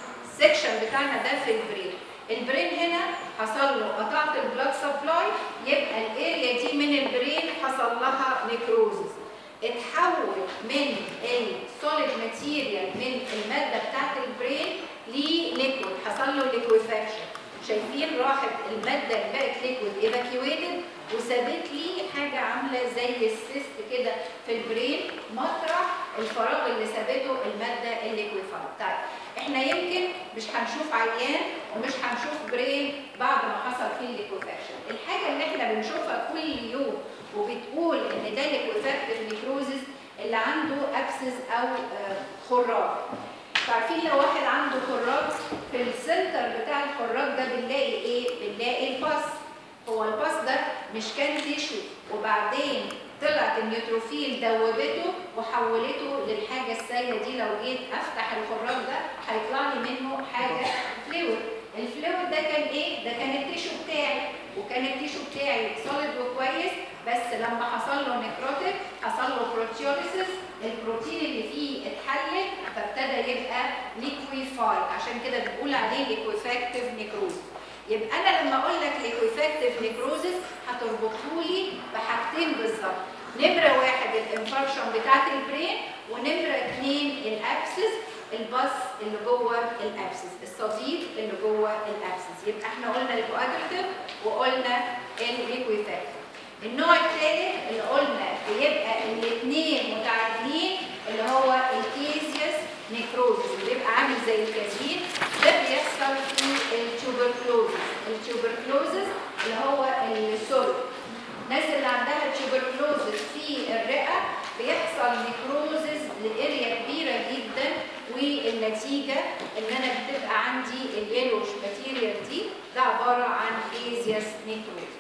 Speaker 1: السكشن بتاعنا ده في البرين البرين هنا حصل له قطعت البلاد سبلاي يبقى الاريا دي من البرين حصل لها نيكروزز اتحول من السوليد ماتيريال من الماده بتاعت البرين لليكويد حصل له ليكويفاكشن شايفين راحت الماده اللي بقت ليكويد ايفاكيويتد وسابت لي حاجه عامله زي السيست كده في البرين مطرح الفراغ اللي سابته الماده الليكويفايد طيب احنا يمكن مش هنشوف عيان ومش هنشوف برين بعد ما حصل فيه الليكوفاكشن الحاجه اللي احنا بنشوفها كل يوم وبتقول ان ده ليكوفاكتيف نيكروزز اللي عنده ابسس او آه، خراج عارفين لو واحد عنده خراج في السنتر بتاع الخراج ده بنلاقي ايه بنلاقي الباس هو الباس ده مش كان تيشو وبعدين طلعت النيوتروفيل دوبته وحولته للحاجه السائله دي لو جيت افتح الخراج ده هيطلع لي منه حاجه فلويد الفلويد ده كان ايه ده كان التيشو بتاعي وكان التيشو بتاعي سوليد وكويس بس لما حصل له نيكروتيك حصل له بروتيوليسيس البروتين اللي فيه اتحلل فابتدى يبقى ليكويفاي عشان كده بنقول عليه ليكويفاكتيف نيكروز يبقى انا لما اقول لك ليكويفاكتيف نيكروزس هتربطه لي بحاجتين بالظبط نمره واحد الانفارشن بتاعت البرين ونمره اثنين الابسس الباص اللي جوه الابسس الصديد اللي جوه الابسس يبقى احنا قلنا الكواجولتيف وقلنا الليكويفاكتيف النوع الثالث اللي قلنا بيبقى الاثنين متعادلين اللي هو الكيزيوس نيكروزس اللي بيبقى عامل زي الكازين ده بيحصل في التوبركلوزس التوبركلوزس اللي هو السوري الناس اللي عندها تيوبركلوزس في الرئه بيحصل نيكروزس لاريا كبيره جدا والنتيجه ان انا بتبقى عندي اليلوش ماتيريال دي ده عباره عن كيزيوس نيكروزس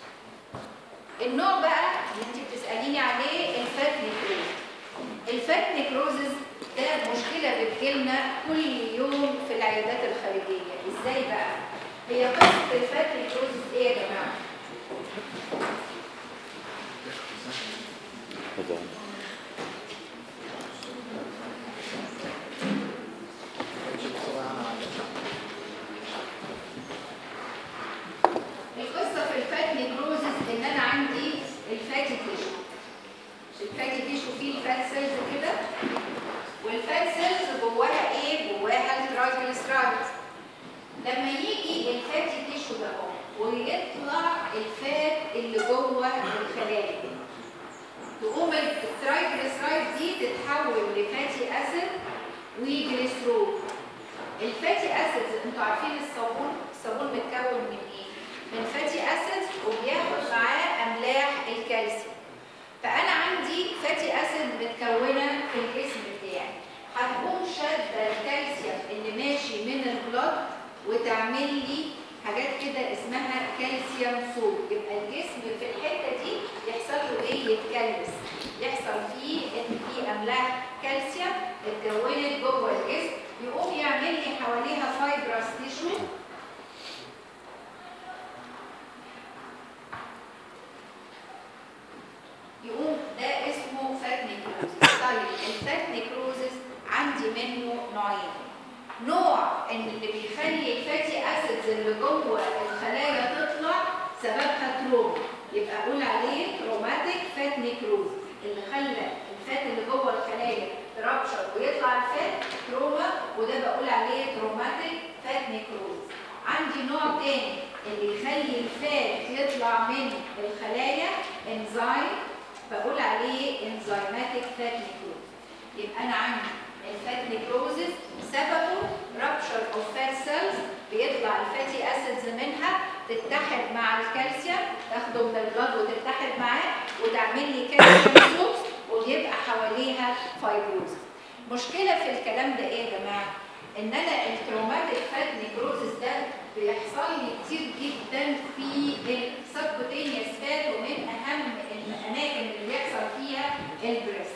Speaker 1: النوع بقى اللي انت بتساليني عليه الفات نيكروز الفات نيكروزز ده مشكله بتجيلنا كل يوم في العيادات الخارجيه ازاي بقى هي قصه الفات نيكروزز ايه يا جماعه القصه في الفات نيكروزز ان انا عندي الفاتي تيشو الفاتي تيشو فيه الفات سيلز كده والفات سيلز جواها ايه جواها الترايجليسرايد لما يجي الفاتي تيشو ده اهو ويطلع الفات اللي جوه الخلايا تقوم الترايجليسرايد دي تتحول لفاتي اسيد وجليسرول الفاتي اسيدز انتوا عارفين الصابون الصابون متكون من ايه من فاتي اسيد وبياخد معاه املاح الكالسيوم فانا عندي فاتي اسيد متكونه في الجسم بتاعي هتقوم شاده الكالسيوم اللي ماشي من البلد وتعمل لي حاجات كده اسمها كالسيوم صوت يبقى الجسم في الحته دي يحصل له ايه يتكلس يحصل فيه ان في املاح كالسيوم اتكونت جوه الجسم يقوم يعمل لي حواليها فايبرس تيشو يقوم ده اسمه فات نيكروزس طيب الفات نيكروزس عندي منه نوعين نوع ان اللي بيخلي الفاتي اسيدز اللي جوه الخلايا تطلع سببها تروما يبقى اقول عليه تروماتيك فات نيكروز اللي خلى الفات اللي جوه الخلايا ترابشر ويطلع الفات تروما وده بقول عليه تروماتيك فات نيكروز عندي نوع تاني اللي يخلي الفات يطلع من الخلايا انزيم بقول عليه انزيماتيك فات نيكروز يبقى انا عندي الفات نيكروزز سببه رابشر اوف فات سيلز بيطلع الفاتي اسيدز منها تتحد مع الكالسيوم تاخده من البلد وتتحد معاه وتعمل لي كالسيوم سوبس ويبقى حواليها فايبروز مشكله في الكلام ده ايه يا جماعه ان انا التروماتيك فات نيكروزس ده بيحصل لي كتير جدا في السبكوتينيوس فات ومن اهم الاماكن اللي بيحصل فيها البريست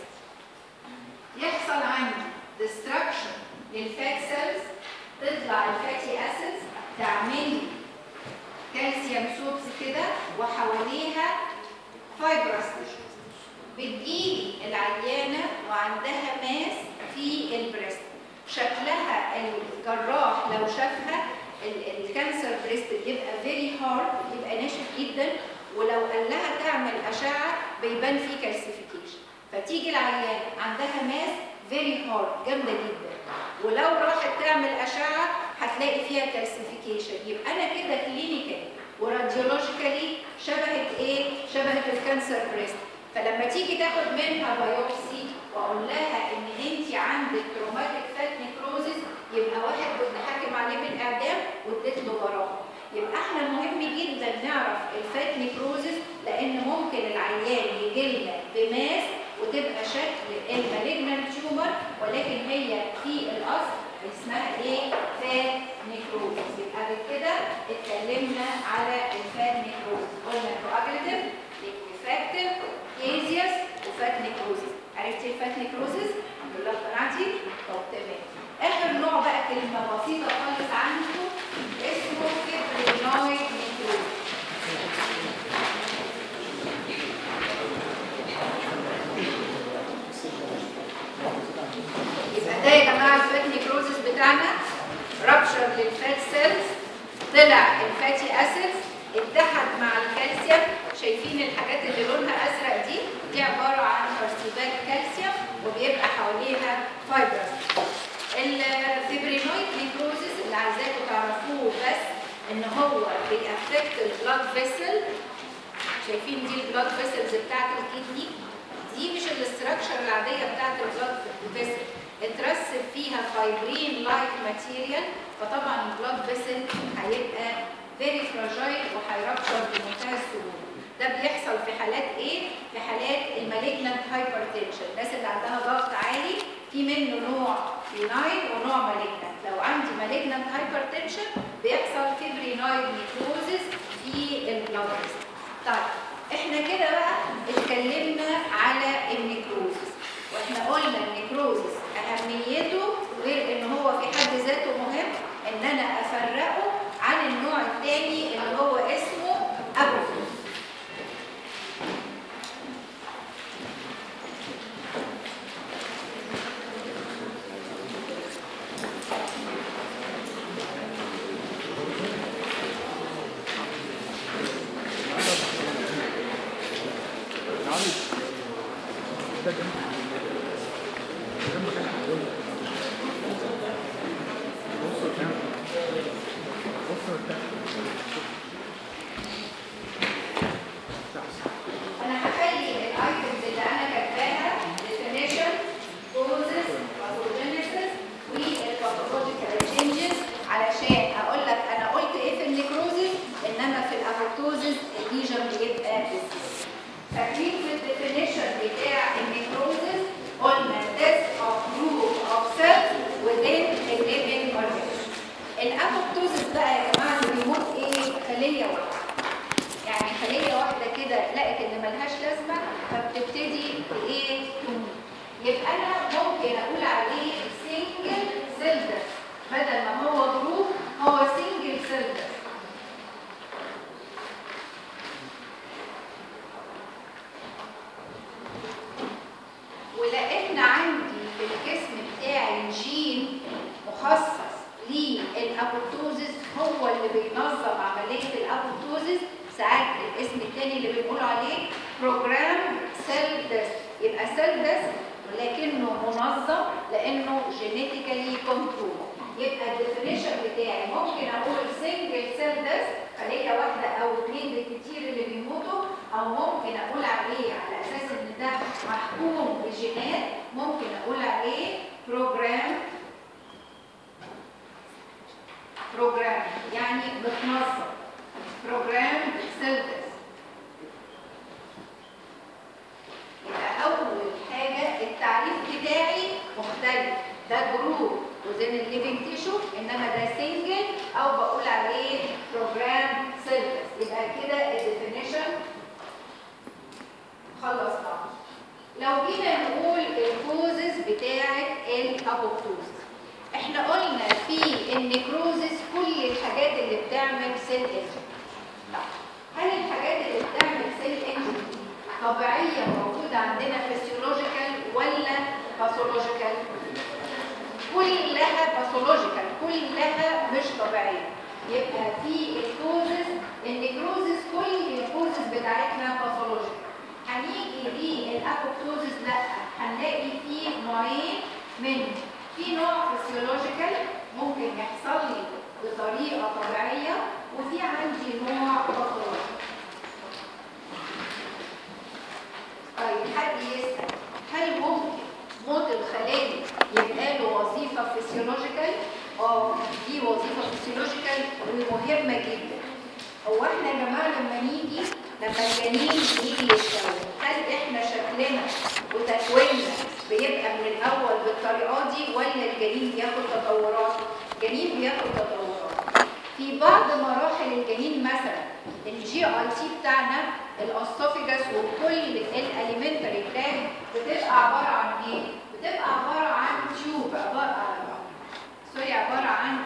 Speaker 1: يحصل عندي ديستراكشن للفات سيلز تطلع الفاتي اسيدز تعمل لي كالسيوم سوبس كده وحواليها فايبرس تيشوز بتجيلي العيانه وعندها ماس في البريست شكلها الجراح لو شافها ال- الكانسر بريست بيبقى فيري هارد بيبقى ناشف جدا ولو قال لها تعمل اشعه بيبان فيه كالسيفيكيشن فتيجي العيان عندها ماس فيري هارد جامده جدا ولو راحت تعمل اشعه هتلاقي فيها كالسيفيكيشن يبقى انا كده كلينيكال وراديولوجيكالي شبهت ايه؟ شبهت الكانسر بريست فلما تيجي تاخد منها بايوبسي واقول لها ان انت عندك تروماتيك فات نيكروزس يبقى واحد كنت حاكم عليه بالاعدام واديت له براءه يبقى احنا مهم جدا نعرف الفات نيكروزس لان ممكن العيان يجي لنا بماس وتبقى شكل المالجنانت تيومر ولكن هي في الاصل اسمها ايه؟ فات نيكروزس يبقى بكده اتكلمنا على الفات نيكروزس قلنا كواجليتيف ليكوفاكتيف كيزيوس وفات نيكروزس عرفتي الفات نيكروزس؟ الحمد لله اقتنعتي؟ طب تمام اخر نوع بقى كلمه بسيطه خالص عنه اسمه فيبرينويد نيكروزس يبقى ده يا جماعه الفات نيكروزس بتاعنا رابشر للفات سيلز طلع الفاتي اسيدز اتحد مع الكالسيوم شايفين الحاجات اللي لونها ازرق دي دي عباره عن ترسيبات كالسيوم وبيبقى حواليها فايبرز الفيبرينويد نيكروزس اللي عايزاكم تعرفوه بس ان هو بيأفكت البلاد فيسل شايفين دي البلاد فيسلز بتاعت الكدني دي مش الاستراكشر العاديه بتاعت البلاد فيسل اترسب فيها فايبرين لايك ماتيريال فطبعا البلاد فيسل هيبقى فيري فراجايل وهيربشر بمنتهى السهوله ده بيحصل في حالات ايه؟ في حالات المالجنت هايبرتنشن الناس اللي عندها ضغط عالي في منه نوع فينايل ونوع مالجنت لو عندي مالجنت هايبرتنشن بيحصل فيبرينويد نيكروزس في البلاد فيسل طيب احنا كده بقى اتكلمنا على النيكروزس واحنا قلنا النيكروزس اهميته غير ان هو في حد ذاته مهم ان انا افرقه عن النوع الثاني اللي هو اسمه ابوفيس انا هخلي الايتمز اللي انا كاتباها definition causes pathogenesis والpathological changes علشان اقول لك انا قلت ايه في النيكروزيس انما في الابوبتوزيس الليجن بيبقى ازاي فاكرين في الديفينيشن بتاع النيكروزيس قلنا this of group of cells within a living organism الابوبتوزيس بقى يا جماعه اللي بيموت ايه خليه واحده يعني خليه واحده كده لقت ان ملهاش لازمه فبتبتدي ايه تموت يبقى انا ممكن اقول عليه سنجل سيلدر بدل ما هو جروب هو سنجل سيلدر ولقيتنا عندي في الجسم بتاعي جين مخصص للابوبتوزيس هو اللي بينظم عمليه الابوبتوزيس ساعات الاسم الثاني اللي بنقول عليه بروجرام سيل ديث يبقى سيل ديث ولكنه منظم لانه جينيتيكالي كنترول يبقى الديفينيشن بتاعي ممكن اقول سنجل سيل ديث خليه واحده او اثنين بالكتير اللي بيموتوا او ممكن اقول عليه على اساس ان ده محكوم بجينات ممكن اقول عليه بروجرام بروجرام يعني متنظم بروجرام سيل ديث يبقى اول حاجه التعريف بتاعي مختلف ده جروب وزين الليفنج تيشو انما ده سنجل او بقول عليه بروجرام سيلز يبقى كده الديفينيشن خلصنا لو جينا نقول الكوزز بتاعه الابوبتوزس احنا قلنا في النيكروزس كل الحاجات اللي بتعمل سيل انجن هل الحاجات اللي بتعمل سيل انجن طبيعيه موجوده عندنا فيسيولوجيكال ولا باثولوجيكال كلها باثولوجيكال كلها مش طبيعيه يبقى في الكوزز النيكروزس كل الكوزز بتاعتنا باثولوجيكال هنيجي للابوبتوزس لا هنلاقي فيه نوعين منه في نوع فيسيولوجيكال ممكن يحصل لي بطريقه طبيعيه وفي عندي نوع باثولوجيكال طيب حد يسال هل ممكن موت الخلايا يبقى له وظيفه فيسيولوجيكال اه دي وظيفه فيسيولوجيكال ومهمه جدا هو احنا يا جماعه لما نيجي لما الجنين يجي يتكون هل احنا شكلنا وتكويننا بيبقى من الاول بالطريقه دي ولا الجنين بياخد تطورات الجنين بياخد تطورات في بعض مراحل الجنين مثلا الجي اي تي بتاعنا الاسوفيجاس وكل الاليمنتري بلان بتبقى عباره عن ايه بتبقى عباره عن تيوب عباره سوري عباره عن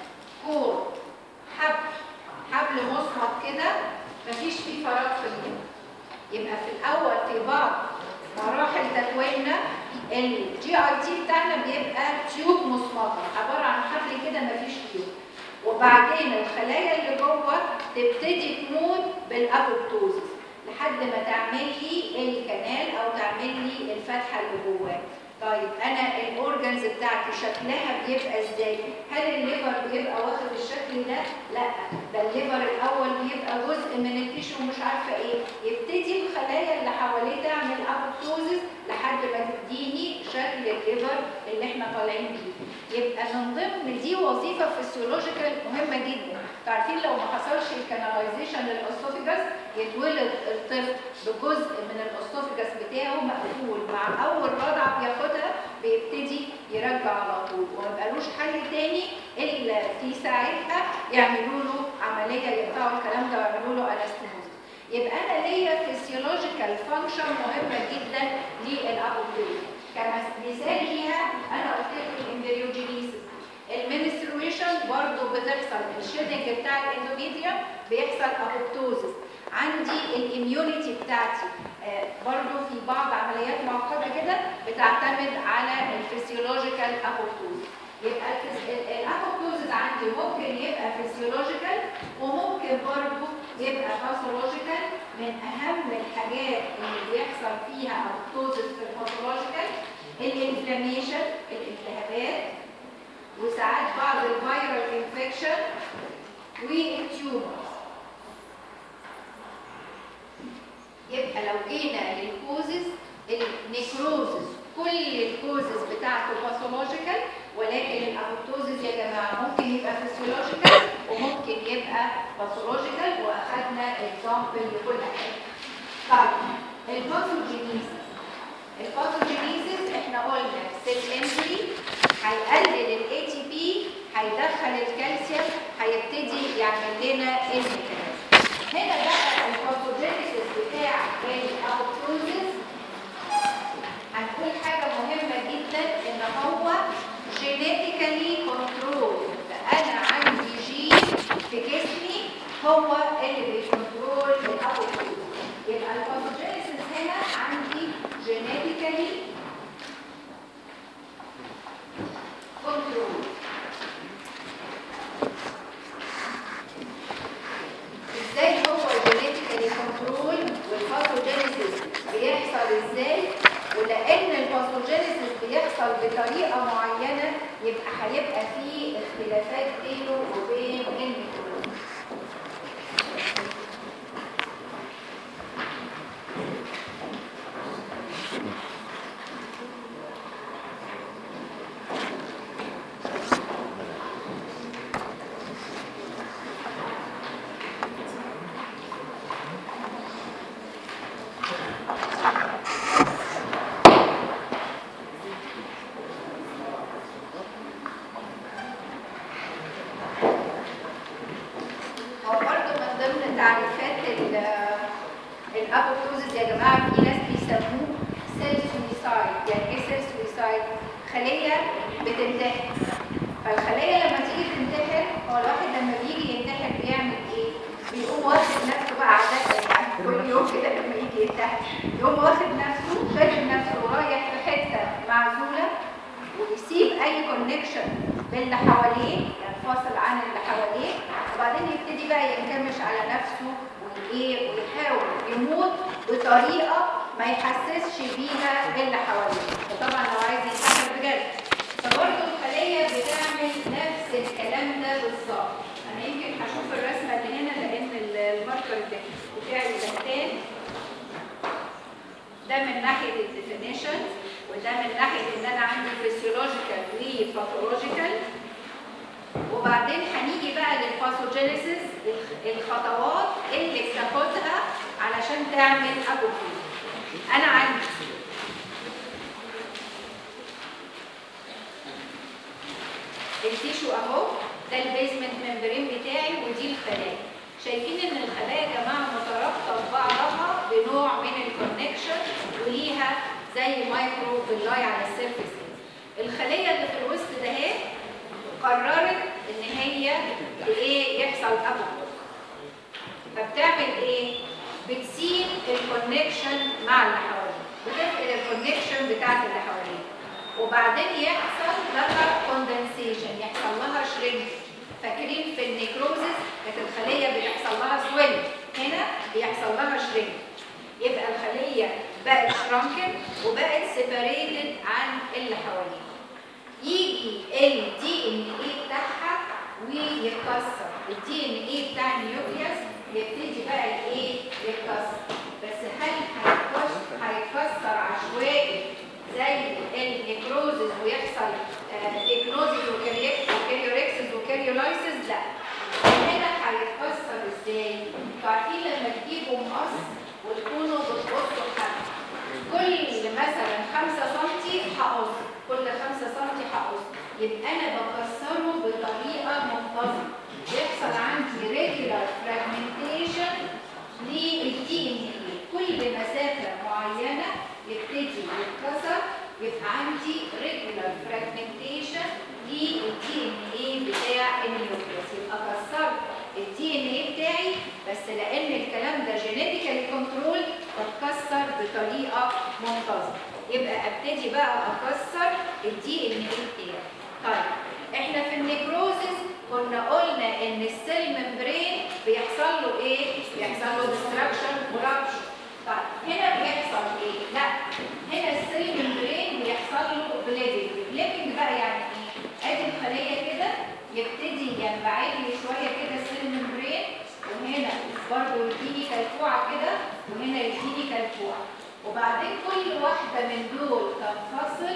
Speaker 1: كور حبل حبل مصمت كده مفيش فيه فراغ في الجنين يبقى في الاول في بعض مراحل تكويننا الجي اي تي بتاعنا بيبقى تيوب مصمطه عباره عن حبل كده مفيش تيوب وبعدين الخلايا اللي جوه تبتدي تموت بالابوبتوزس لحد ما تعمل لي الكنال او تعمل لي الفتحه اللي جواه طيب انا الاورجنز بتاعتي شكلها بيبقى ازاي هل الليفر بيبقى واخد الشكل ده لا ده الليفر الاول بيبقى جزء من التيشو ومش عارفه ايه يبتدي الخلايا اللي حواليه تعمل ابوبتوزس لحد ما تديني شكل الليفر اللي احنا طالعين بيه يبقى من ضمن دي وظيفه فيسيولوجيكال مهمه جدا عارفين لو ما حصلش الكاناليزيشن للاسوفيجاس يتولد الطفل بجزء من الاسوفيجاس بتاعه مقفول مع اول رضعه بياخدها بيبتدي يرجع على طول وما بقالوش حل تاني الا في ساعتها يعملوا له عمليه يقطعوا الكلام ده ويعملوا له انستموزيس يبقى انا ليا فيسيولوجيكال فانكشن مهمه جدا للابوبتوز كمثال ليها انا قلت لك الامبريوجينيسيس المنسترويشن برضو بتحصل الشيدنج بتاع الاندوميتريوم بيحصل ابوبتوزس عندي الاميونيتي بتاعتي آه برضو في بعض عمليات معقده كده بتعتمد على الفسيولوجيكال ابوبتوزس يبقى الابوبتوزس عندي ممكن يبقى فسيولوجيكال وممكن برضو يبقى باثولوجيكال من اهم الحاجات اللي بيحصل فيها ابوبتوزس في الباثولوجيكال الانفلاميشن الالتهابات وساعات بعض الفيرال انفكشن والتيومرز يبقى لو جينا للكوزز النيكروزز كل الكوزز بتاعته باثولوجيكال ولكن الابوبتوزز يا جماعه ممكن يبقى فيسيولوجيكال وممكن يبقى باثولوجيكال واخدنا اكزامبل لكل حاجه. طيب الباثوجينيسيس الباثوجينيسيس احنا قلنا سيل انجري هيقلل الاي تي بي هيدخل الكالسيوم هيبتدي يعمل لنا الميكانيزم هنا بقى الباثوجينيسيس بتاع الابوبتوزيس هنقول حاجه مهمه جدا ان هو جينيتيكالي كنترول فانا عندي جين في جسمي هو اللي بيكنترول الابوبتوزيس يبقى الباثوجينيسيس هنا عندي جينيتيكالي كنترول ازاي هو الجينيتيكالي كنترول والباثوجينيسيس بيحصل ازاي ولان الباثوجينيسيس بيحصل بطريقه معينه يبقى هيبقى في اختلافات بينه وبين الميكروب هو برضه من ضمن تعريفات الابوبتوزيس يا جماعه في ناس بيسموه سيل سويسايد يعني ايه سيل سويسايد؟ خليه بتنتحر فالخليه لما تيجي تنتحر هو الواحد لما بيجي ينتحر بيعمل ايه؟ بيقوم واخد نفسه بقى عادة يعني كل يوم كده لما يجي ينتحر يقوم واخد نفسه شايل نفسه ورايح في حته معزوله ويسيب اي كونكشن باللي حواليه ينفصل عن اللي حواليه وبعدين يبتدي بقى ينكمش على نفسه وايه ويحاول يموت بطريقه ما يحسسش بيها اللي حواليه فطبعا لو عايز ينتحر بجد فبرضه الخليه بتعمل نفس الكلام ده بالظبط انا يمكن هشوف الرسمه اللي هنا لان الماركر ده بتاعي لهتان ده من ناحيه الديفينيشن وده من ناحيه ان انا عندي فيسيولوجيكال وباثولوجيكال وبعدين هنيجي بقى للباثوجينيسيس الخطوات اللي بتاخدها علشان تعمل ابوبتوز انا عندي التيشو اهو ده البيزمنت ممبرين بتاعي ودي الخلايا شايفين ان الخلايا يا جماعه مترابطه ببعضها بنوع من الكونكشن وليها زي مايكرو فيلاي على السيرفيس الخليه اللي في الوسط ده اهي قررت ان هي ايه يحصل ابوبتوز فبتعمل ايه بتسيب الكونكشن مع اللي حواليه بتفقد الكونكشن بتاعت اللي حواليه وبعدين يحصل لها كوندنسيشن يحصل لها شرينك فاكرين في النيكروزس كانت الخليه بيحصل لها سويل هنا بيحصل لها شرينك يبقى الخليه بقت شرانكن وبقت سيبريتد عن اللي حواليها يجي الدي ان ايه بتاعها ويتكسر الدي ان ايه بتاع النيوكليوس يبتدي بقى ايه يتكسر بس هل هيتكسر هيتكسر عشوائي زي النيكروزز ويحصل نيكروزز وكاريوريكسز وكاريولايسز لا هنا هيتكسر ازاي؟ انتوا عارفين لما تجيبوا مقص وتكونوا بتقصوا حد كل مثلا 5 سم هقص كل 5 سم هقص يبقى انا بكسره بطريقه منتظمه يحصل عندي ريجولار فراجمنتيشن للدي ان اي كل مسافه معينه يبتدي يتكسر يبقى عندي ريجولار فراجمنتيشن للدي ان اي بتاع النيوكليوس يبقى كسرت الدي ان اي بتاعي بس لان الكلام ده جينيتيكالي كنترول فاتكسر بطريقه منتظمه يبقى ابتدي بقى اكسر الدي ان اي بتاعي طيب احنا في النيكروزس كنا قلنا ان السيل ممبرين بيحصل له ايه بيحصل له ديستراكشن ورابشن طيب هنا بيحصل ايه لا هنا السيل ممبرين بيحصل له بليدنج بليدنج بقى يعني ايه ادي الخليه كده يبتدي ينبعد لي شويه كده السيل ممبرين وهنا برضه يديني كلكوعه كده وهنا يديني كلكوعه وبعدين كل واحده من دول تنفصل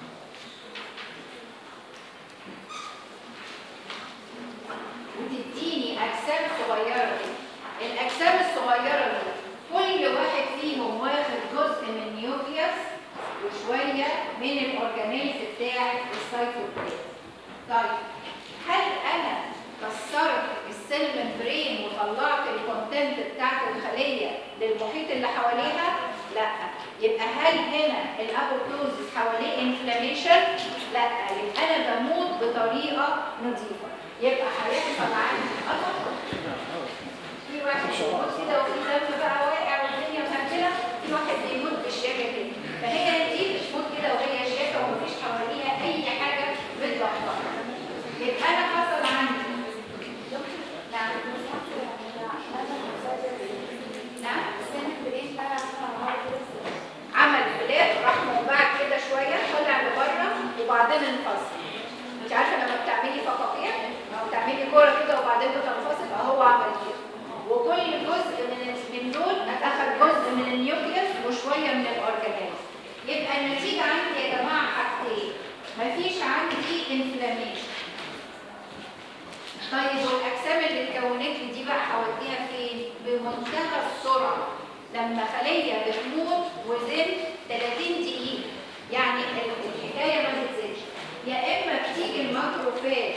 Speaker 1: وتديني اجسام صغيره كده الاجسام الصغيره دي كل واحد فيهم واخد جزء من نيوكليوس وشويه من الاورجانيلز بتاع السيتوبلازم طيب هل انا كسرت السيل ممبرين وطلعت الكونتنت بتاعت الخليه للمحيط اللي حواليها لا يبقى هل هنا الابوبتوزيس حواليه انفلاميشن لا يبقى انا بموت بطريقه نظيفه يبقى هيحصل عندي خطر في واحد بيموت كده وفي دم بقى واقع والدنيا مهبله في واحد بيموت بالشياكه كده فهي دي بتموت كده وهي شياكه ومفيش حواليها اي حاجه بتلخبطها يبقى انا حصل عندي نعم نعم عمل بلاد راح منبعد كده شويه طلع لبره وبعدين انفصل النتيجة عندي يا جماعة حاجتين مفيش عندي انفلاميشن طيب والاجسام اللي اتكونت لي دي بقى هوديها فين؟ بمنتهى السرعه لما خليه بتموت وزن 30 دقيقه يعني ال- الحكايه ما بتزيدش يا اما بتيجي الماكروفاج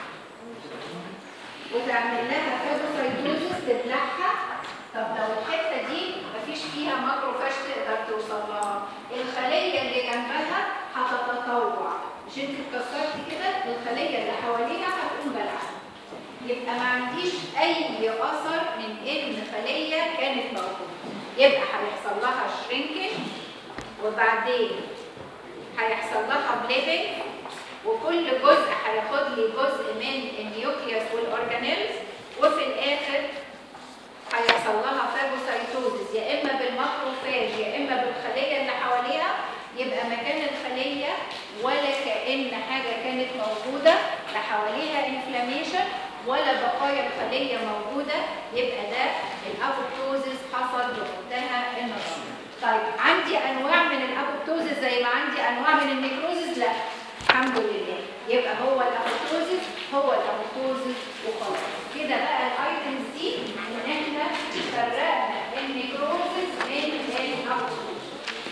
Speaker 1: وتعمل لها فاجوسايتوزيس تبلعها طب لو الحته دي مفيش فيها ماكروفاج تقدر توصل لها الخليه اللي جنبها هتتطوع مش انت اتكسرتي كده الخليه اللي حواليها هتقوم بلعها يبقى ما عنديش اي اثر من ان خليه كانت موجوده يبقى هيحصل لها شرينكج وبعدين هيحصل لها بليدنج وكل جزء هياخد لي جزء من النيوكليوس والاورجانيلز وفي الاخر هيحصل لها فاجوسايتوزيس يا اما بالماكروفاج يا اما بالخليه اللي حواليها يبقى مكان الخليه ولا كأن حاجه كانت موجوده لا حواليها انفلاميشن ولا بقايا الخليه موجوده يبقى ده الابوبتوزيس حصل بمنتهى النظام. طيب عندي انواع من الابوبتوزيس زي ما عندي انواع من النيكروزيس لا الحمد لله يبقى هو الابوبتوزيس هو الابوبتوزيس وخلاص كده بقى الايتمز دي ان احنا فرقنا النيكروزيس من الابوبتوزيس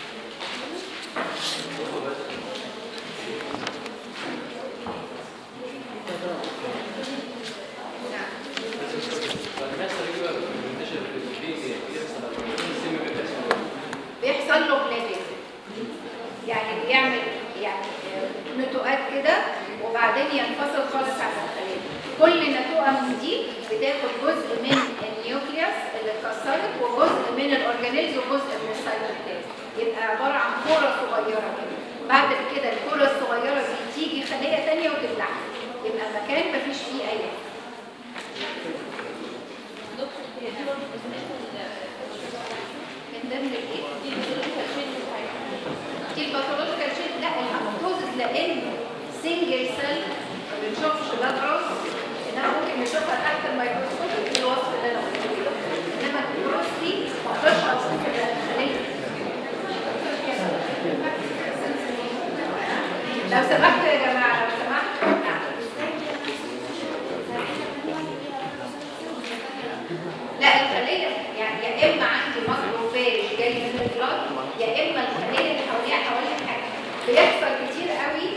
Speaker 1: بيحصل له بليدنج يعني بيعمل يعني آه، نتوءات كده وبعدين ينفصل خالص عن الخليه كل نتوءه من دي بتاخد جزء من النيوكليوس اللي اتكسرت وجزء من الاورجانيلز وجزء من السيتوبلازم يبقى عباره عن كوره صغيره كده بعد كده الكوره الصغيره دي تيجي خليه ثانيه وتبلعها يبقى مكان مفيش فيه اي حاجه
Speaker 2: دكتور هي دي برضه بالنسبه
Speaker 1: من ضمن الايه
Speaker 2: دي البيولوجيكال تشينج بتاعتها
Speaker 1: دي الباثولوجيكال شيت لا الابوبتوزيس لان سنجل سيل ما بنشوفش بلاد روز انما ممكن نشوفها تحت الميكروسكوب في الوصف اللي انا قلته ده. انما الكروس دي ما اقدرش اوصف الخليه لو سمحتوا يا جماعه لو سمحتوا نعم. لا الخليه يعني يا اما عندي ماكروفاج جاي من البلاد يا اما الخليه اللي حواليها حواليها حاجه بيحصل كتير قوي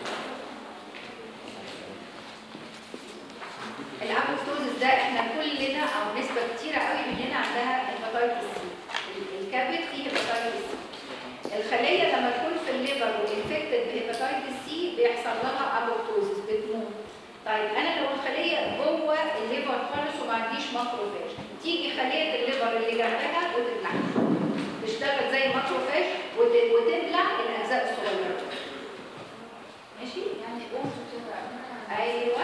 Speaker 1: الابوستوزيس ده احنا كلنا او نسبه كتيره قوي مننا عندها هيباتايتس سي الكبد فيه هيباتايتس سي الخليه لما تكون في الليفر وانفكتد بهيباتايتس سي بيحصل لها ابوستوزيس بتموت طيب انا لو الخليه جوه الليفر خالص وما عنديش ماكروفاج تيجي خليه الليفر اللي جنبها وتبلعها تشتغل زي الماكروفاج وت- وتبلع الاجزاء الصغيره ماشي
Speaker 2: يعني قوم بتبقى
Speaker 1: ايوه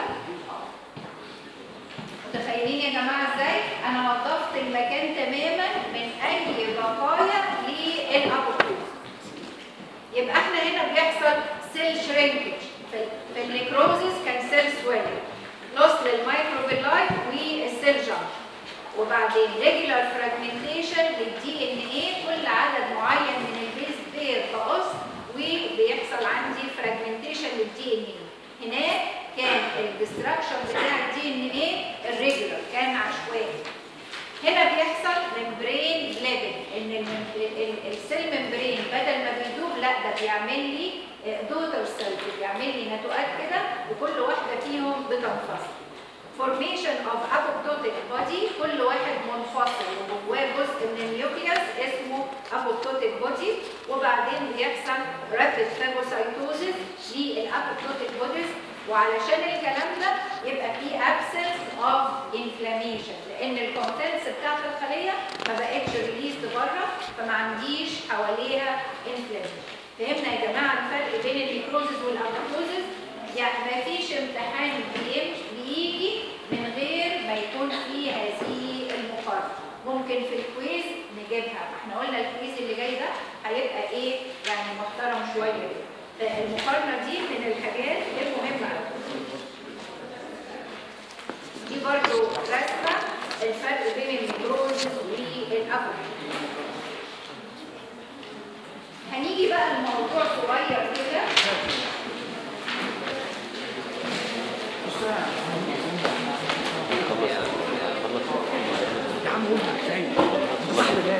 Speaker 1: متخيلين يا جماعه ازاي انا نظفت المكان تماما من اي بقايا للابوتوز يبقى احنا هنا بيحصل سيل شرينكج في, في النيكروزيس كان سيل سويلنج لوس للمايكروفيلاي والسيل جامب وبعدين ريجولار فراجمنتيشن للدي ان ايه كل عدد معين من البيز بير بقص وبيحصل عندي فراجمنتيشن للدي ان ايه هناك كان الدستراكشن بتاع الدي ان ايه الريجولار كان عشوائي هنا بيحصل ممبرين بليدنج ان المم- ال- ال- السيل ممبرين بدل ما بيدوب لا ده بيعمل لي دوتر سيلز بيعمل لي نتوءات كده وكل واحده فيهم بتنفصل formation of apoptotic body كل واحد منفصل وجواه جزء من النيوكليوس اسمه apoptotic body وبعدين بيحصل rapid phagocytosis للapoptotic bodies وعلشان الكلام ده يبقى في absence of inflammation لان الكونتنتس بتاعت الخليه ما بقتش ريليز بره فما عنديش حواليها inflammation فهمنا يا جماعه الفرق بين النيكروزز والابوبتوزز يعني ما فيش امتحان بيمشي بيجي من غير ما يكون فيه هذه المقارنه ممكن في الكويز نجيبها احنا قلنا الكويز اللي جاي ده هيبقى ايه يعني محترم شويه كده المقارنه دي من الحاجات المهمه قوي دي برضو رسمه الفرق بين النيكروزز والابوبتوزز هنيجي بقى الموضوع صغير كده
Speaker 3: يا عم قول ازاي صح ده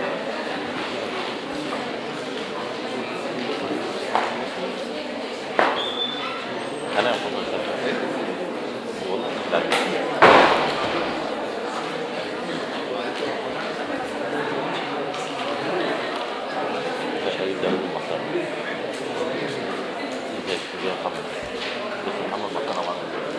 Speaker 4: انا افضل والله لا شهيد داود المحترم زي زي محمد بس محمد محترم عنه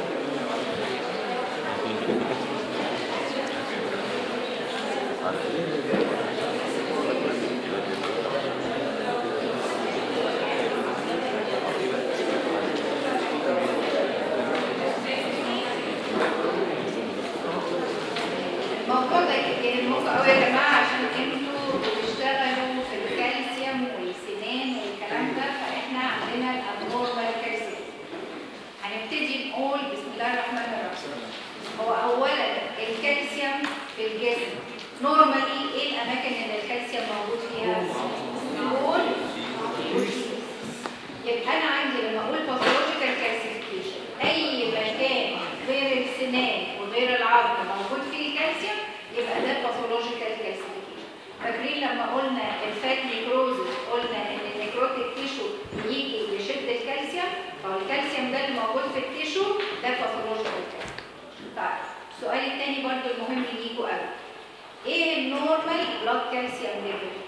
Speaker 1: الموضوع ده يعني نقطة قوي يا جماعة عشان انتوا بتشتغلوا في الكالسيوم والسنان والكلام ده فاحنا عندنا الابنورمال كالسيوم هنبتدي نقول بسم الله الرحمن الرحيم هو اولا الكالسيوم في الجسم نورمالي ايه الاماكن اللي الكالسيوم موجود فيها؟ نقول يبقى انا عندي لما اقول باثولوجيكال كالسيفيكيشن اي مكان غير السنان وغير العظم موجود فيه الكالسيوم يبقى ده باثولوجيكال كالسيفيكيشن فاكرين لما قلنا الفات نيكروزس قلنا ان النيكروتيك تيشو يجي يشد الكالسيوم فهو الكالسيوم ده اللي موجود في التيشو ده باثولوجيكال كالسيوم طيب السؤال الثاني برضو المهم ليكوا قوي ايه النورمال بلاد كالسيوم ليفل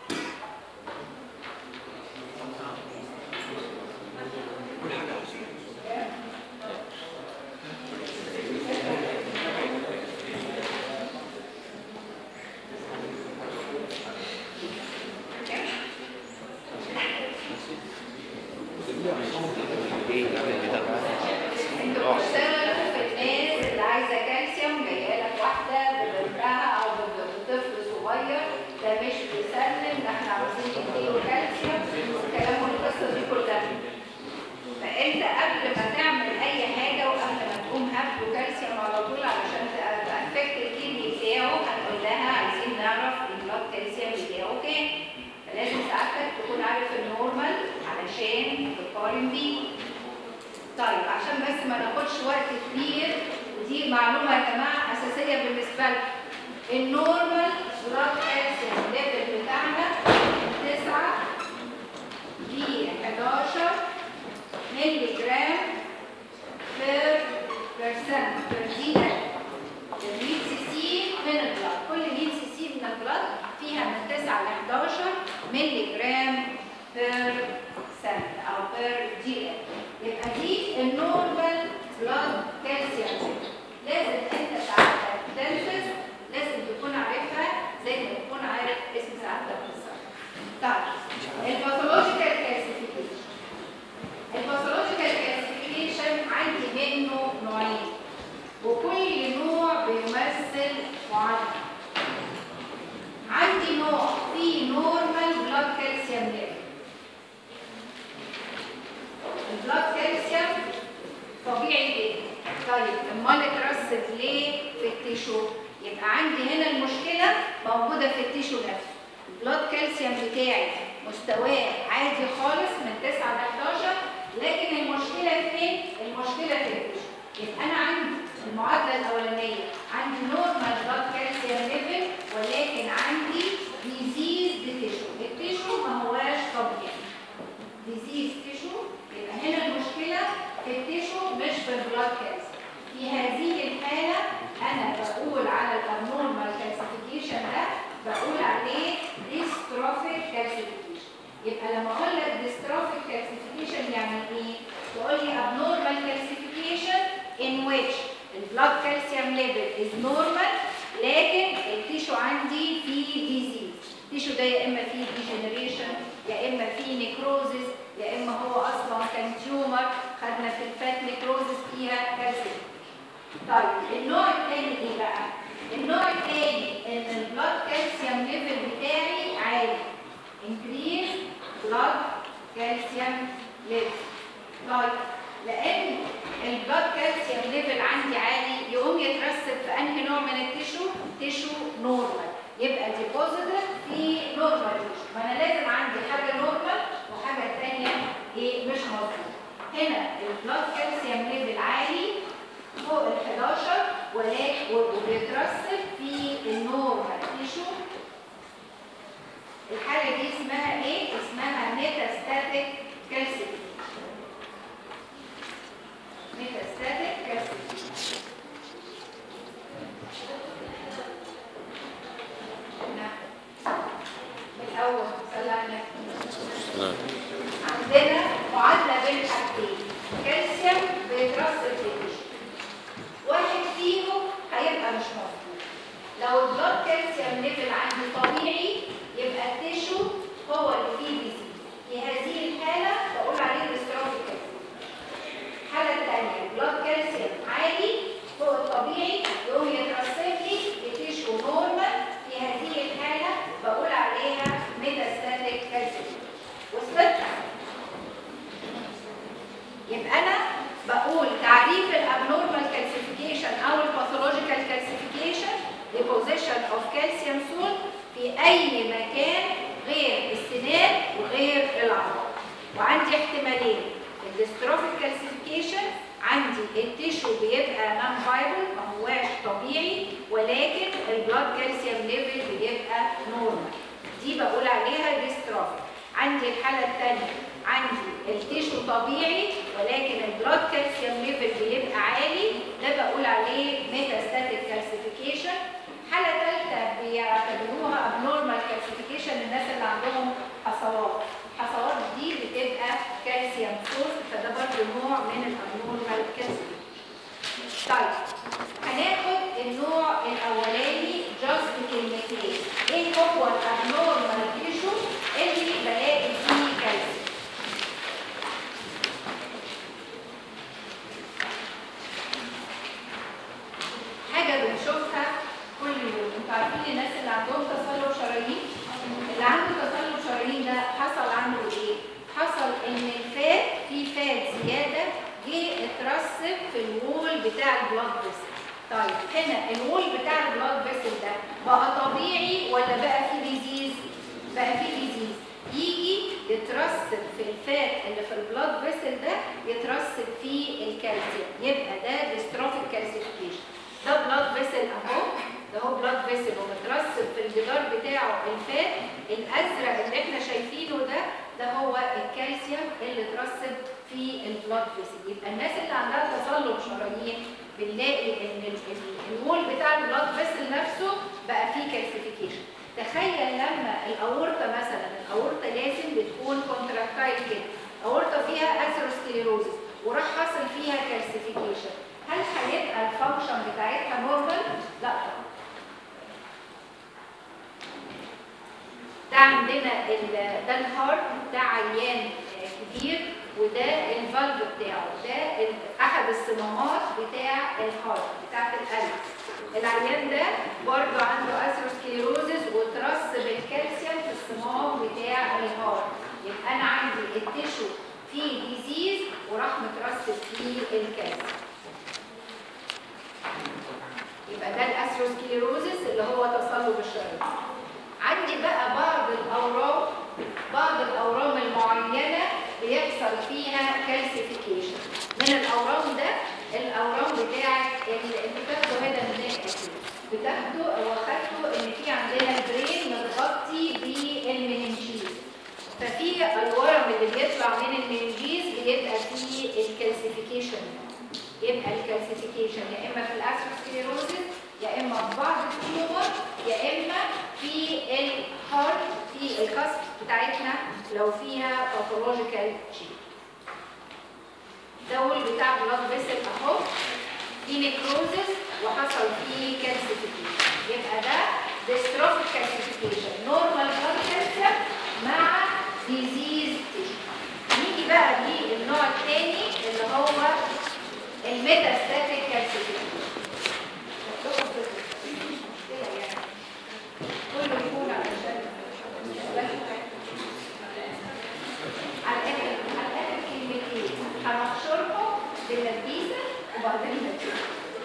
Speaker 1: انتوا بتشتغلوا في الناس اللي عايزه كالسيوم جايه لك واحده ببنتها او بطفل صغير ده مش بيسلم ده احنا عاوزين نديله كالسيوم والكلام والقصه دي كلها فانت قبل ما تعمل اي حاجه وقبل ما تقوم هات له كالسيوم على طول علشان تافكت الكيدني بتاعه هنقول لها عايزين نعرف البلاد كالسيوم بتاعه كام فلازم ساعتك تكون عارف النورمال علشان تقارن بيه طيب عشان بس ما ناخدش وقت كبير ودي معلومه يا جماعه اساسيه بالنسبه لكم النورمال بلاد كالسيوم ليفل بتاعنا 9 ل 11 مللي جرام بير بيرسنت بير دقيقه 100 سي سي من البلاد كل 100 سي سي من البلاد فيها من 9 ل 11 مللي جرام بير سنت او بير دقيقه يبقى دي النورمال بلاد كالسيوم لازم انت ساعتك تنفذ لازم تكون عارفها زي ما تكون عارف اسم ساعتك بالظبط طيب الباثولوجيكال كالسيفيكيشن الباثولوجيكال كالسيفيكيشن عندي منه نوعين وكل نوع بيمثل معادله عندي نوع فيه نورمال بلاد كالسيوم ليفل البلاد كالسيوم طبيعي جدا طيب امال اترسب ليه في التيشو يبقى عندي هنا المشكله موجوده في التيشو نفسه البلاد كالسيوم بتاعي مستواه عادي خالص من 9 ل 11 لكن المشكله فين المشكله في التيشو يبقى انا عندي المعادله الاولانيه عندي نورمال بلاد كالسيوم ليفل ولكن عندي ديزيز تيشو التيشو ما هواش طبيعي ديزيز تيشو يبقى هنا المشكلة في التيشو مش في البلاد كالسيوم في هذه الحالة أنا بقول على الابنورمال كالسيفيكيشن ده بقول عليه ديستروفيك كالسيفيكيشن يبقى لما أقول لك ديستروفيك كالسيفيكيشن يعني إيه؟ تقول لي abnormal calcification in which the blood calcium level is normal لكن التيشو عندي فيه ديزيز التيشو ده يا اما فيه ديجنريشن يا اما فيه نيكروزس يا اما هو اصلا كان تيومر خدنا في الفات نيكروزس فيها كالسيوم طيب النوع الثاني ايه بقى النوع الثاني ان البلاد كالسيوم ليفل بتاعي عالي increase blood calcium level طيب لان البلاد كالسيوم ليفل عندي عالي يقوم يترسب في انهي نوع من التيشو تيشو نورمال يبقى ديبوزيتد في نورمال تيشو ما انا لازم عندي حاجه نورمال ايه مش مظبوط هنا البلاد كالسيوم ليفل عالي فوق ال 11 ولكن وبيترسب في النورمال تيشو الحالة دي اسمها ايه؟ اسمها ميتاستاتيك كالسيوم ميتاستاتيك كالسيوم الأول صلى على النبي عندنا معادلة بين حاجتين كالسيوم بيترسب في الجسم واحد فيهم هيبقى مش مظبوط لو البلاد كالسيوم ليفل عندي طبيعي يبقى التيشو هو اللي فيه ديزيز في هذه الحالة بقول عليه ديستروفيك كالسيوم الحالة الثانية البلاد كالسيوم عالي فوق الطبيعي يقوم يترسب لي التيشو نورمال في هذه الحالة بقول عليها ميتاستاتيك كالسيوم وصلت؟ يبقى انا بقول تعريف الابنورمال كالسيفيكيشن او الباثولوجيكال كالسيفيكيشن deposition of calcium salt في اي مكان غير السنان وغير العظم وعندي احتمالين الديستروفيك كالسيفيكيشن عندي التيشو بيبقى نون فايبل ما هواش طبيعي ولكن البلاد كالسيوم ليفل بيبقى نورمال دي بقول عليها ديستروفيك عندي الحالة الثانية عندي التيشو طبيعي ولكن البلاد كالسيوم ليفل بيبقى عالي ده بقول عليه ميتاستاتيك كالسيفيكيشن حالة ثالثة بيعتبروها abnormal كالسيفيكيشن الناس اللي عندهم حصوات الحصوات دي بتبقى كالسيوم سورس فده برضه نوع من الابنورمال كالسيفيكيشن طيب هناخد النوع الاولاني جاست كلمتين ايه هو الابنورمال تيشو اللي بلاقي فيه كالسيوم حاجه بنشوفها كل يوم انتوا عارفين الناس اللي عندهم تصلب شرايين اللي عنده تصلب شرايين ده حصل عنده ايه حصل ان الفات في فات زياده جه اترسب في الوول بتاع البلاد فيسل طيب هنا الوول بتاع البلاد فيسل ده بقى طبيعي ولا بقى فيه ديزيز بقى فيه ديزيز يجي يترسب في الفات اللي في البلاد فيسل ده يترسب فيه الكالسيوم يبقى ده ديستروفيك كالسيفيكيشن ده بلاد فيسل اهو ده هو بلاد فيسل ومترسب في الجدار بتاعه الفات الازرق اللي احنا شايفينه ده ده هو الكالسيوم اللي اترسب في البلاد فيسل يبقى الناس اللي عندها تصلب شرايين بنلاقي ان ال- ال- الوول بتاع البلاد فيسل نفسه بقى فيه كالسيفيكيشن تخيل لما الاورطه مثلا الاورطه لازم بتكون كونتراكتايل كده اورطه فيها اثيروسكليروزس وراح حصل فيها كالسيفيكيشن هل هيبقى الفانكشن بتاعتها نورمال؟ لا طبعا ده عندنا ال- ده الهارت ده عيان آه، كبير وده الفالف بتاعه ده ال- احد الصمامات بتاع الهارت بتاعت القلب العيان ده برضه عنده اثيروسكليروزس وترسب الكالسيوم في الصمام بتاع الهارت يبقى انا عندي التيشو فيه ديزيز وراح مترسب فيه الكالسيوم يبقى ده الاثيروسكليروزس اللي هو تصلب الشرايين عندي بقى بعض الاورام بعض الاورام المعينه بيحصل فيها كالسيفيكيشن من الاورام ده الاورام بتاعه اللي انتوا بتاخدوا هنا هناك أكيد. بتاخدوا او اخدتوا ان في عندنا البرين متغطي بالمننجيز ففي الورم اللي بيطلع من المننجيز بيبقى فيه الكالسيفيكيشن يبقى الكالسيفيكيشن يا اما في الاسروسكليروزس يا اما في بعض التيومر يا اما في الهارت في الكسب بتاعتنا لو فيها باثولوجيكال تشيب دول بتاع بلاد فيسل اهو في نيكروزس وحصل فيه كالسيفيكيشن يبقى ده ديستروفيك كالسيفيكيشن نورمال بلاد كالسيوم مع ديزيز نيجي بقى للنوع الثاني اللي هو الميتاستاتيك كالسيفيكيشن كله يكون علشان على الاخر على الاخر كلمتين هنحشرهم باللبيسه وبعدين نتشوف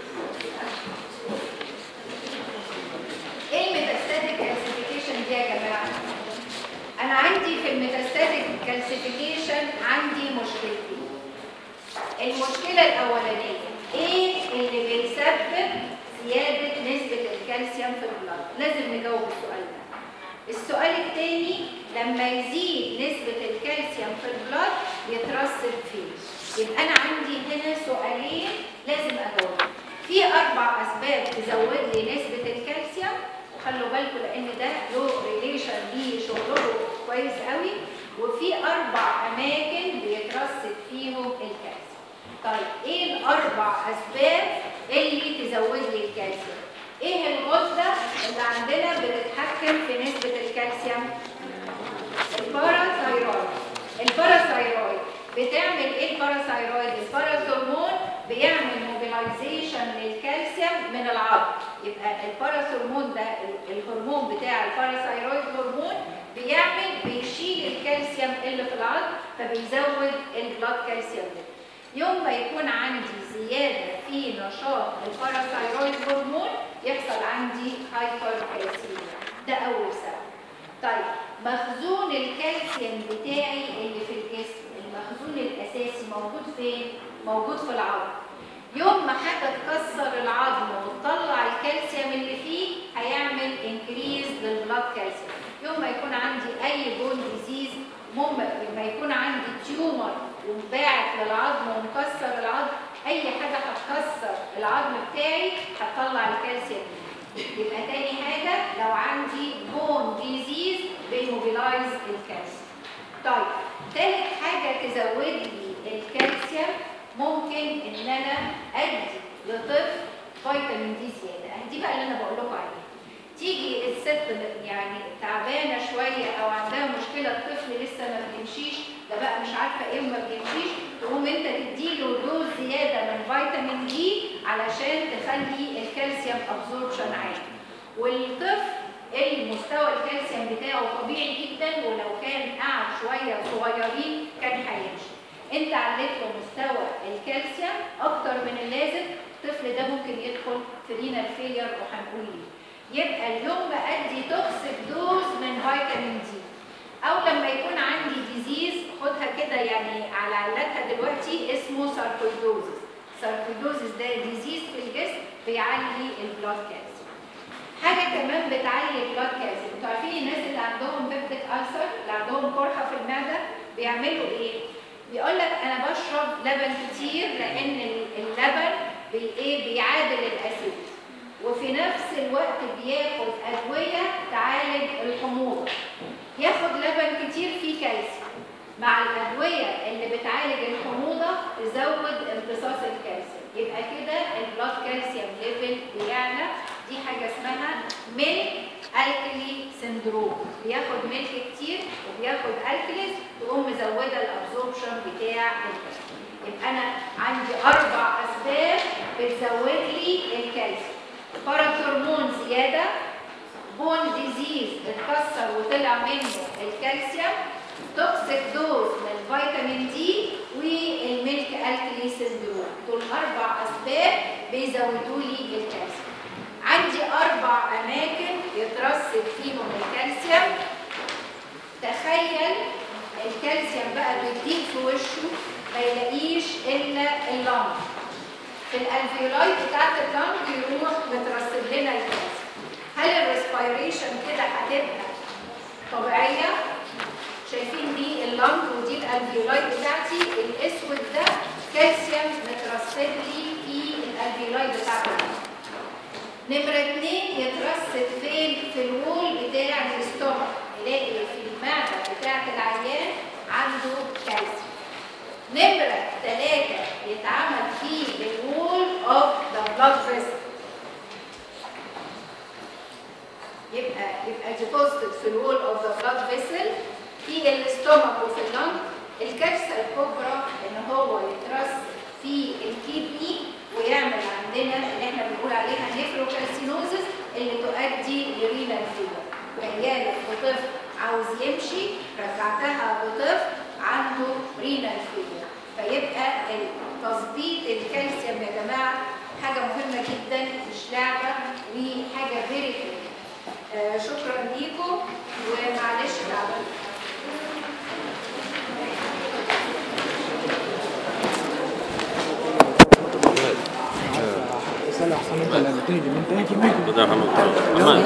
Speaker 1: ايه الميتاستاتيك كالسيفيكيشن دي يا جماعه انا عندي في الميتاستاتيك كالسيفيكيشن عندي مشكلتين المشكلة الأولانية إيه اللي بيسبب زيادة نسبة الكالسيوم في البلد؟ لازم نجاوب السؤال ده. السؤال الثاني لما يزيد نسبة الكالسيوم في البلد يترسب فين؟ يبقى أنا عندي هنا سؤالين لازم أجاوبهم. في أربع أسباب تزود لي نسبة الكالسيوم وخلوا بالكم لأن ده له ريليشن بشغله كويس قوي وفي أربع أماكن بيترسب فيهم الكالسيوم. طيب ايه الاربع اسباب اللي تزود لي الكالسيوم ايه الغده اللي عندنا بتتحكم في نسبه الكالسيوم الباراثايرويد الباراثايرويد بتعمل ايه الباراثايرويد الباراثورمون بيعمل موبيلايزيشن للكالسيوم من العظم يبقى الباراثورمون ده ال- الهرمون بتاع الباراثايرويد هرمون بيعمل بيشيل الكالسيوم اللي في العظم فبيزود البلاد كالسيوم ده يوم ما يكون عندي زيادة في نشاط الباراثايرويد هرمون يحصل عندي هايبركالسيميا ده أول سبب. طيب مخزون الكالسيوم بتاعي اللي في الجسم المخزون الأساسي موجود فين؟ موجود في العظم. يوم ما حاجة تكسر العظم وتطلع الكالسيوم اللي فيه هيعمل انكريز للبلاد كالسيوم. يوم ما يكون عندي أي بون ديزيز ممكن لما يكون عندي تيومر ومباعت للعظم ومكسر العظم اي حاجه هتكسر العظم بتاعي هتطلع الكالسيوم يبقى تاني حاجه لو عندي بون ديزيز بيموبيلايز الكالسيوم طيب تالت حاجه تزود لي الكالسيوم ممكن ان انا ادي لطفل فيتامين دي زياده دي بقى اللي انا بقول لكم عليها تيجي الست يعني تعبانه شويه او عندها مشكله الطفل لسه ما بيمشيش ده بقى مش عارفه ايه وما بيمشيش تقوم انت تديله دوز زياده من فيتامين دي علشان تخلي الكالسيوم ابزوربشن عالي والطفل المستوى الكالسيوم بتاعه طبيعي جدا ولو كان قعد شويه صغيرين كان هيمشي انت عليت له مستوى الكالسيوم اكتر من اللازم الطفل ده ممكن يدخل في رينال فيلير وهنقول ليه يبقى اليوم ما ادي توكسيك دوز من فيتامين دي او لما يكون عندي ديزيز خدها كده يعني على علاجها دلوقتي اسمه ساركويدوزس ساركويدوزس ده ديزيز في الجسم بيعلي البلاد كالسيوم حاجه كمان بتعلي البلاد كالسيوم انتوا عارفين الناس اللي عندهم بيبتيك ألسر اللي عندهم قرحه في المعده بيعملوا ايه بيقول لك انا بشرب لبن كتير لان اللبن بي ايه بيعادل الاسيد وفي نفس الوقت بياخد ادويه تعالج الحموضه ياخد لبن كتير فيه كالسيوم مع الادويه اللي بتعالج الحموضه تزود امتصاص الكالسيوم يبقى كده البلاد كالسيوم ليفل بيعلى دي حاجه اسمها ميلك الكلي سندروم بياخد ميلك كتير وبياخد الكليز تقوم مزوده الابزوربشن بتاع الكالسيوم يبقى انا عندي اربع اسباب بتزود لي الكالسيوم باراثورمون زياده بون ديزيز اتكسر وطلع منه الكالسيوم توكسيك دوز من فيتامين دي والميلك الكلي سندروم دول اربع اسباب بيزودوا لي الكالسيوم عندي اربع اماكن يترسب فيهم الكالسيوم تخيل الكالسيوم بقى بيضيق في وشه ما يلاقيش الا اللنج في الالفيولاي بتاعت اللنج يروح مترسب لنا الكالسيوم هل الريسبيريشن كده هتبقى طبيعيه شايفين دي اللنج ودي الالفيولاي بتاعتي الاسود ده كالسيوم مترسب لي في الالفيولاي بتاعتي نمرة اتنين يترسب فين في الوول بتاع الاستومك نلاقي في المعدة بتاعت العيان عنده كالسيوم نمرة ثلاثة يتعمل فيه الوول اوف ذا بلاد فيسل يبقى يبقى ديبوزيتد في الوول اوف ذا بلاد فيسل في الاستومك وفي اللنج الكارثه الكبرى ان هو يترس في الكيدني ويعمل عندنا اللي احنا بنقول عليها نيفروكالسينوزس اللي تؤدي لرينال فيبر جايه بطفل عاوز يمشي رجعتها بطفل عنده رينال فيبر فيبقى تظبيط الكالسيوم يا جماعه حاجه مهمه جدا مش لعبه وحاجه فيري آه شكرا ليكم ومعلش تعبان
Speaker 3: سهل احسن انت اللي قابلتني اليومين تاني
Speaker 4: ده محمد محمد